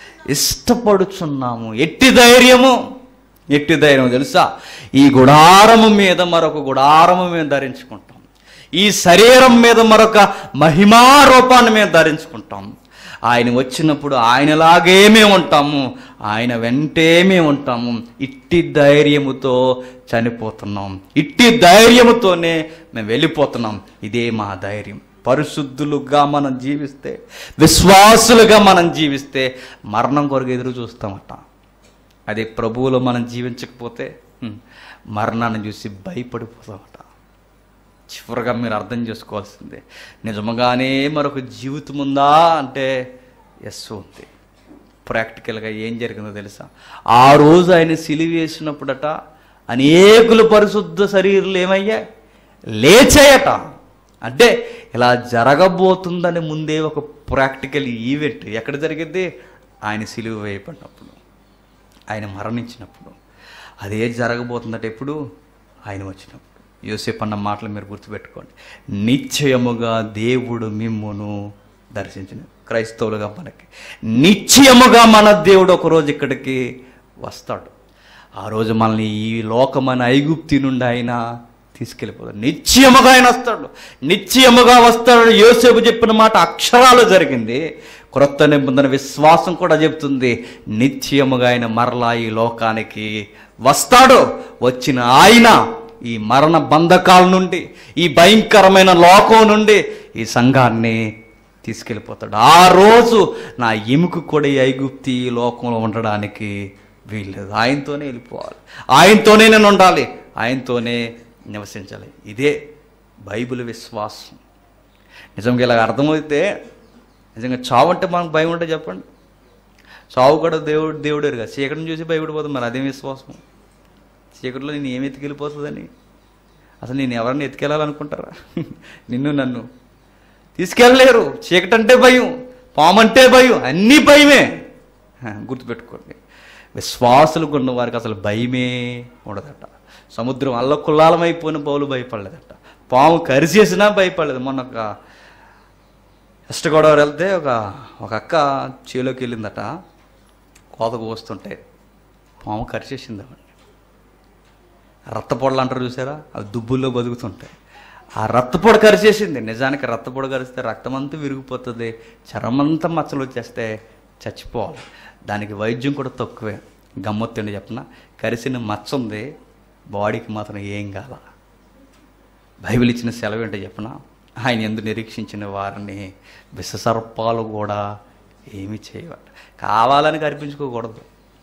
ఇష్టపడుచున్నాము ఎట్టి ధైర్యము ఎట్టి ధైర్యం తెలుసా ఈ గుడారము మీద మరొక గుడారము మేము ధరించుకుంటాం ఈ శరీరం మీద మరొక మహిమా రూపాన్ని మేము ధరించుకుంటాం ఆయన వచ్చినప్పుడు ఆయనలాగే మేము ఉంటాము ఆయన వెంటే మేము ఉంటాము ఇట్టి ధైర్యముతో చనిపోతున్నాం ఇట్టి ధైర్యముతోనే మేము వెళ్ళిపోతున్నాం ఇదే మా ధైర్యం పరిశుద్ధులుగా మనం జీవిస్తే విశ్వాసులుగా మనం జీవిస్తే మరణం కొరకు ఎదురు చూస్తామట అదే ప్రభువులో మనం జీవించకపోతే హ్మ్, మరణాన్ని చూసి భయపడిపోతామట చివరిగా మీరు అర్థం చేసుకోవాల్సిందే నిజముగానే మరొక జీవితం ఉందా అంటే ఎస్ ఉంది ప్రాక్టికల్గా ఏం జరిగిందో తెలుసా ఆ రోజు ఆయన సిలివి వేసినప్పుడట అనేకులు పరిశుద్ధ శరీరాలు ఏమయ్యా లేచాయట అంటే ఇలా జరగబోతుందని ముందే ఒక ప్రాక్టికల్ ఈవెంట్ ఎక్కడ జరిగింది ఆయన సిలువ వేయబడినప్పుడు ఆయన మరణించినప్పుడు అదే జరగబోతుందట ఎప్పుడు ఆయన వచ్చినప్పుడు యోసేపు అన్న మాటలు మీరు గుర్తుపెట్టుకోండి నిశ్చయముగా దేవుడు మిమ్మును దర్శించిన క్రైస్తవులుగా మనకి నిశ్చయముగా మన దేవుడు ఒకరోజు ఇక్కడికి వస్తాడు ఆ రోజు మనల్ని ఈ లోకమైన ఐగుప్తి నుండి ఆయన తీసుకెళ్ళిపోతాడు నిశ్చయముగా ఆయన వస్తాడు నిశ్చయముగా వస్తాడు యోసేపు చెప్పిన మాట అక్షరాలు జరిగింది క్రొత్త నిబంధన విశ్వాసం కూడా చెప్తుంది నిశ్చయముగా ఆయన మరలా ఈ లోకానికి వస్తాడు వచ్చిన ఆయన ఈ మరణ బంధకాల నుండి ఈ భయంకరమైన లోకం నుండి ఈ సంఘాన్ని తీసుకెళ్ళిపోతాడు ఆ రోజు నా ఎముక కూడా ఈ ఐగుప్తి ఈ లోకంలో ఉండడానికి వీల్లేదు ఆయనతోనే వెళ్ళిపోవాలి ఆయనతోనే నేను ఉండాలి ఆయనతోనే నివసించాలి ఇదే బైబిల్ విశ్వాసం నిజంగా ఇలా అర్థమైతే నిజంగా చావు అంటే మనకు భయం ఉంటే చెప్పండి చావు కూడా దేవుడు దేవుడే కదా చీకటిని చూసి భయపడిపోతుంది మరి అదేం విశ్వాసం చీకటిలో నేను ఏమి ఎత్తుకెళ్ళిపోతుందని అసలు నేను ఎవరిని ఎత్తుకెళ్ళాలనుకుంటారా నిన్ను నన్ను తీసుకెళ్ళలేరు చీకటి అంటే భయం పాము అంటే భయం అన్నీ భయమే హ, గుర్తుపెట్టుకోండి విశ్వాసులకు ఉన్న వారికి అసలు భయమే ఉండదట సముద్రం అల్లకుల్లాలమైపోయిన పౌలు భయపడలేదట పాము కరిచేసినా భయపడలేదు మొన్న ఒక వెస్ట్ గోదావరి వెళ్తే ఒక ఒక అక్క చేలోకి వెళ్ళిందట కోత కోస్తుంటే పాము కరిచేసింది ఆవిడ రక్తపొడలు అంటారు చూసారా అవి దుబ్బుల్లో బతుకుతుంటాయి ఆ రక్తపొడ కరిచేసింది నిజానికి రక్తపొడ కరిస్తే రక్తం అంతా విరిగిపోతుంది చర్మంతా మచ్చలు వచ్చేస్తే చచ్చిపోవాలి దానికి వైద్యం కూడా తక్కువే గమ్మొత్తండి చెప్పన కరిసిన మచ్చ ఉంది బాడీకి మాత్రం ఏం కాల బైబిల్ ఇచ్చిన సెలవు ఏంటో చెప్పన ఆయన ఎందు నిరీక్షించిన వారిని విషసర్పాలు కూడా ఏమీ చేయవట కావాలని కనిపించుకోకూడదు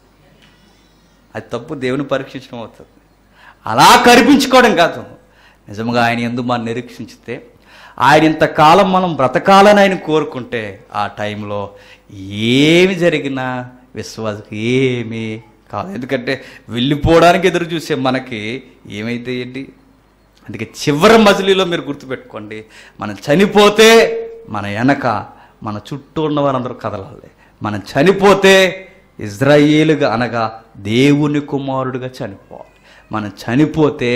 అది తప్పు దేవుని పరీక్షించడం అవుతుంది అలా కనిపించుకోవడం కాదు నిజంగా ఆయన ఎందు మనం నిరీక్షించితే ఆయన ఇంతకాలం మనం బ్రతకాలని ఆయన కోరుకుంటే ఆ టైంలో ఏమి జరిగినా విశ్వాసకి ఏమీ కాదు ఎందుకంటే వెళ్ళిపోవడానికి ఎదురు చూసే మనకి ఏమైతే ఏంటి అందుకే చివరి మజిలీలో మీరు గుర్తుపెట్టుకోండి మనం చనిపోతే మన వెనక మన చుట్టూ ఉన్న వారందరూ కదలాలి మనం చనిపోతే ఇజ్రాయేలుగా అనగా దేవుని కుమారుడిగా చనిపోవాలి మనం చనిపోతే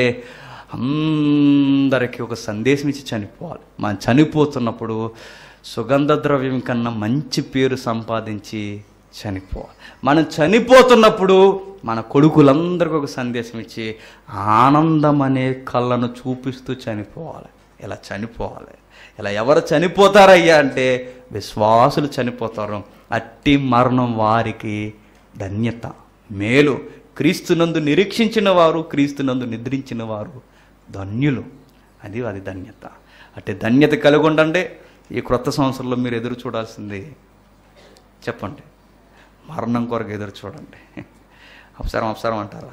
అందరికీ ఒక సందేశం ఇచ్చి చనిపోవాలి మనం చనిపోతున్నప్పుడు సుగంధ ద్రవ్యం కన్నా మంచి పేరు సంపాదించి చనిపోవాలి మనం చనిపోతున్నప్పుడు మన కొడుకులందరికీ ఒక సందేశం ఇచ్చి ఆనందం అనే కళ్ళను చూపిస్తూ చనిపోవాలి ఇలా చనిపోవాలి ఇలా ఎవరు చనిపోతారయ్యా అంటే విశ్వాసులు చనిపోతారు అట్టి మరణం వారికి ధన్యత మేలు క్రీస్తునందు నిరీక్షించిన వారు క్రీస్తునందు నిద్రించిన వారు ధన్యులు అది అది ధన్యత అంటే ధన్యత కలిగి ఉండండి ఈ క్రొత్త సంవత్సరంలో మీరు ఎదురు చూడాల్సింది చెప్పండి మరణం కొరకు ఎదురు చూడండి అపసారం అపసారం అంటారా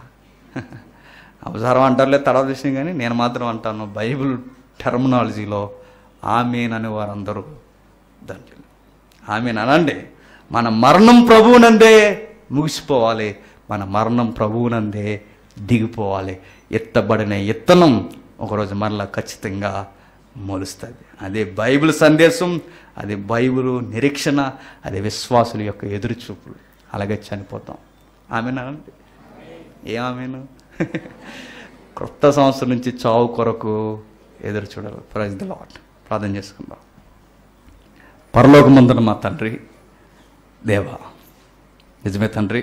అపసారం అంటారులే తర్వాత విషయం కానీ నేను మాత్రం అంటాను బైబిల్ టెర్మినాలజీలో ఆమెన్ అనే వారందరూ ధన్యులు ఆమెన్ అనండి మన మరణం ప్రభువునందే ముగిసిపోవాలి మన మరణం ప్రభువునందే దిగిపోవాలి ఎత్తబడిన ఇత్తనం ఒకరోజు మరలా ఖచ్చితంగా మొలుస్తుంది అదే బైబిల్ సందేశం అది బైబిల్ నిరీక్షణ అదే విశ్వాసుల యొక్క ఎదురుచూపులు అలాగే చనిపోతాం ఆమెనండి ఏమామెను క్రొత్త సంవత్సరం నుంచి చావు కొరకు ఎదురు చూడాలి ప్రైజ్ ద లాట్ ప్రార్థన చేసుకుందాం పరలోకమందున మా తండ్రి దేవా నిజమే తండ్రి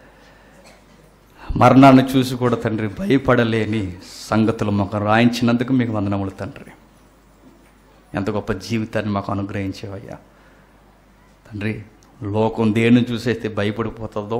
మరణాన్ని చూసి కూడా తండ్రి భయపడలేని సంగతులు మాకు రాయించినందుకు మీకు వందనములు తండ్రి ఎంత గొప్ప జీవితాన్ని మాకు అనుగ్రహించేవయ్యా తండ్రి లోకం దేన్ని చూసేస్తే భయపడిపోతుందో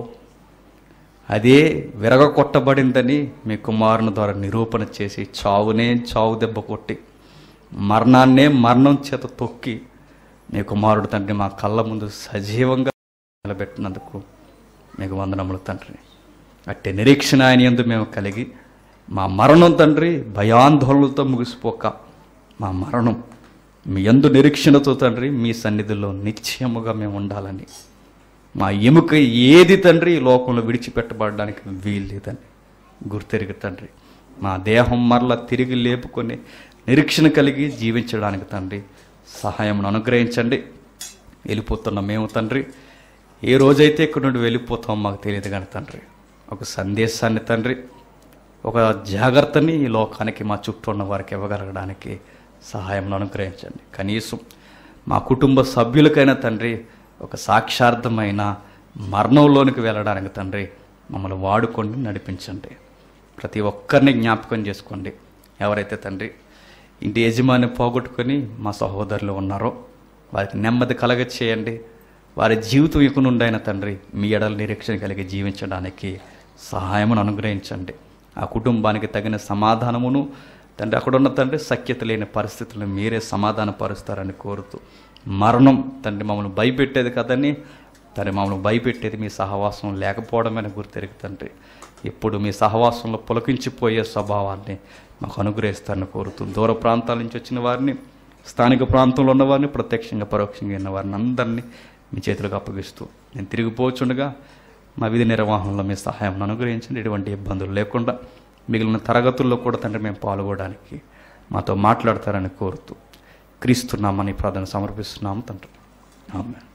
అదే విరగ కొట్టబడిందని మీ కుమారుని ద్వారా నిరూపణ చేసి చావునే చావు దెబ్బ కొట్టి మరణాన్నే మరణం చేత తొక్కి మీ కుమారుడు తండ్రి మా కళ్ళ ముందు సజీవంగా నిలబెట్టినందుకు మీకు వందనములు తండ్రి అట్టి నిరీక్షణ ఆయన ఎందు మేము కలిగి మా మరణం తండ్రి భయాందోళనలతో ముగిసిపోక మా మరణం మీ ఎందు నిరీక్షణతో తండ్రి మీ సన్నిధిలో నిశ్చయముగా మేము ఉండాలని మా ఎముక ఏది తండ్రి ఈ లోకంలో విడిచిపెట్టబడడానికి వీల్లేదని గుర్తెరిగి తండ్రి మా దేహం మరలా తిరిగి లేపుకొని నిరీక్షణ కలిగి జీవించడానికి తండ్రి సహాయం అనుగ్రహించండి వెళ్ళిపోతున్న మేము తండ్రి ఏ రోజైతే ఇక్కడ నుండి వెళ్ళిపోతాం మాకు తెలియదు కానీ తండ్రి ఒక సందేశాన్ని తండ్రి ఒక జాగ్రత్తని ఈ లోకానికి మా చుట్టూ ఉన్న వారికి ఇవ్వగలగడానికి సహాయం అనుగ్రహించండి కనీసం మా కుటుంబ సభ్యులకైనా తండ్రి ఒక సాక్షార్థమైన మరణంలోనికి వెళ్ళడానికి తండ్రి మమ్మల్ని వాడుకోండి నడిపించండి ప్రతి ఒక్కరిని జ్ఞాపకం చేసుకోండి ఎవరైతే తండ్రి ఇంటి యజమాని పోగొట్టుకొని మా సహోదరులు ఉన్నారో వారికి నెమ్మది కలగ చేయండి వారి జీవితం ఇక నుండైన తండ్రి మీ ఎడల నిరీక్షణ కలిగి జీవించడానికి సహాయమును అనుగ్రహించండి ఆ కుటుంబానికి తగిన సమాధానమును తండ్రి అక్కడున్న తండ్రి సఖ్యత లేని పరిస్థితులను మీరే సమాధానపరుస్తారని కోరుతూ మరణం తండ్రి మమ్మల్ని భయపెట్టేది కదని తండ్రి మమ్మల్ని భయపెట్టేది మీ సహవాసం లేకపోవడమని గుర్తెరిగి తండ్రి ఎప్పుడు మీ సహవాసంలో పులకించిపోయే స్వభావాన్ని మాకు అనుగ్రహిస్తారని కోరుతూ దూర ప్రాంతాల నుంచి వచ్చిన వారిని స్థానిక ప్రాంతంలో ఉన్న వారిని ప్రత్యక్షంగా పరోక్షంగా ఉన్న వారిని అందరినీ మీ చేతులకు అప్పగిస్తూ నేను తిరిగిపోచుండగా మా విధి నిర్వహణలో మీ సహాయం అనుగ్రహించండి ఎటువంటి ఇబ్బందులు లేకుండా మిగిలిన తరగతుల్లో కూడా తండ్రి మేము పాల్గొనడానికి మాతో మాట్లాడతారని కోరుతూ క్రీస్తున్నామని ప్రార్థన సమర్పిస్తున్నాము తండ్రి ఆమె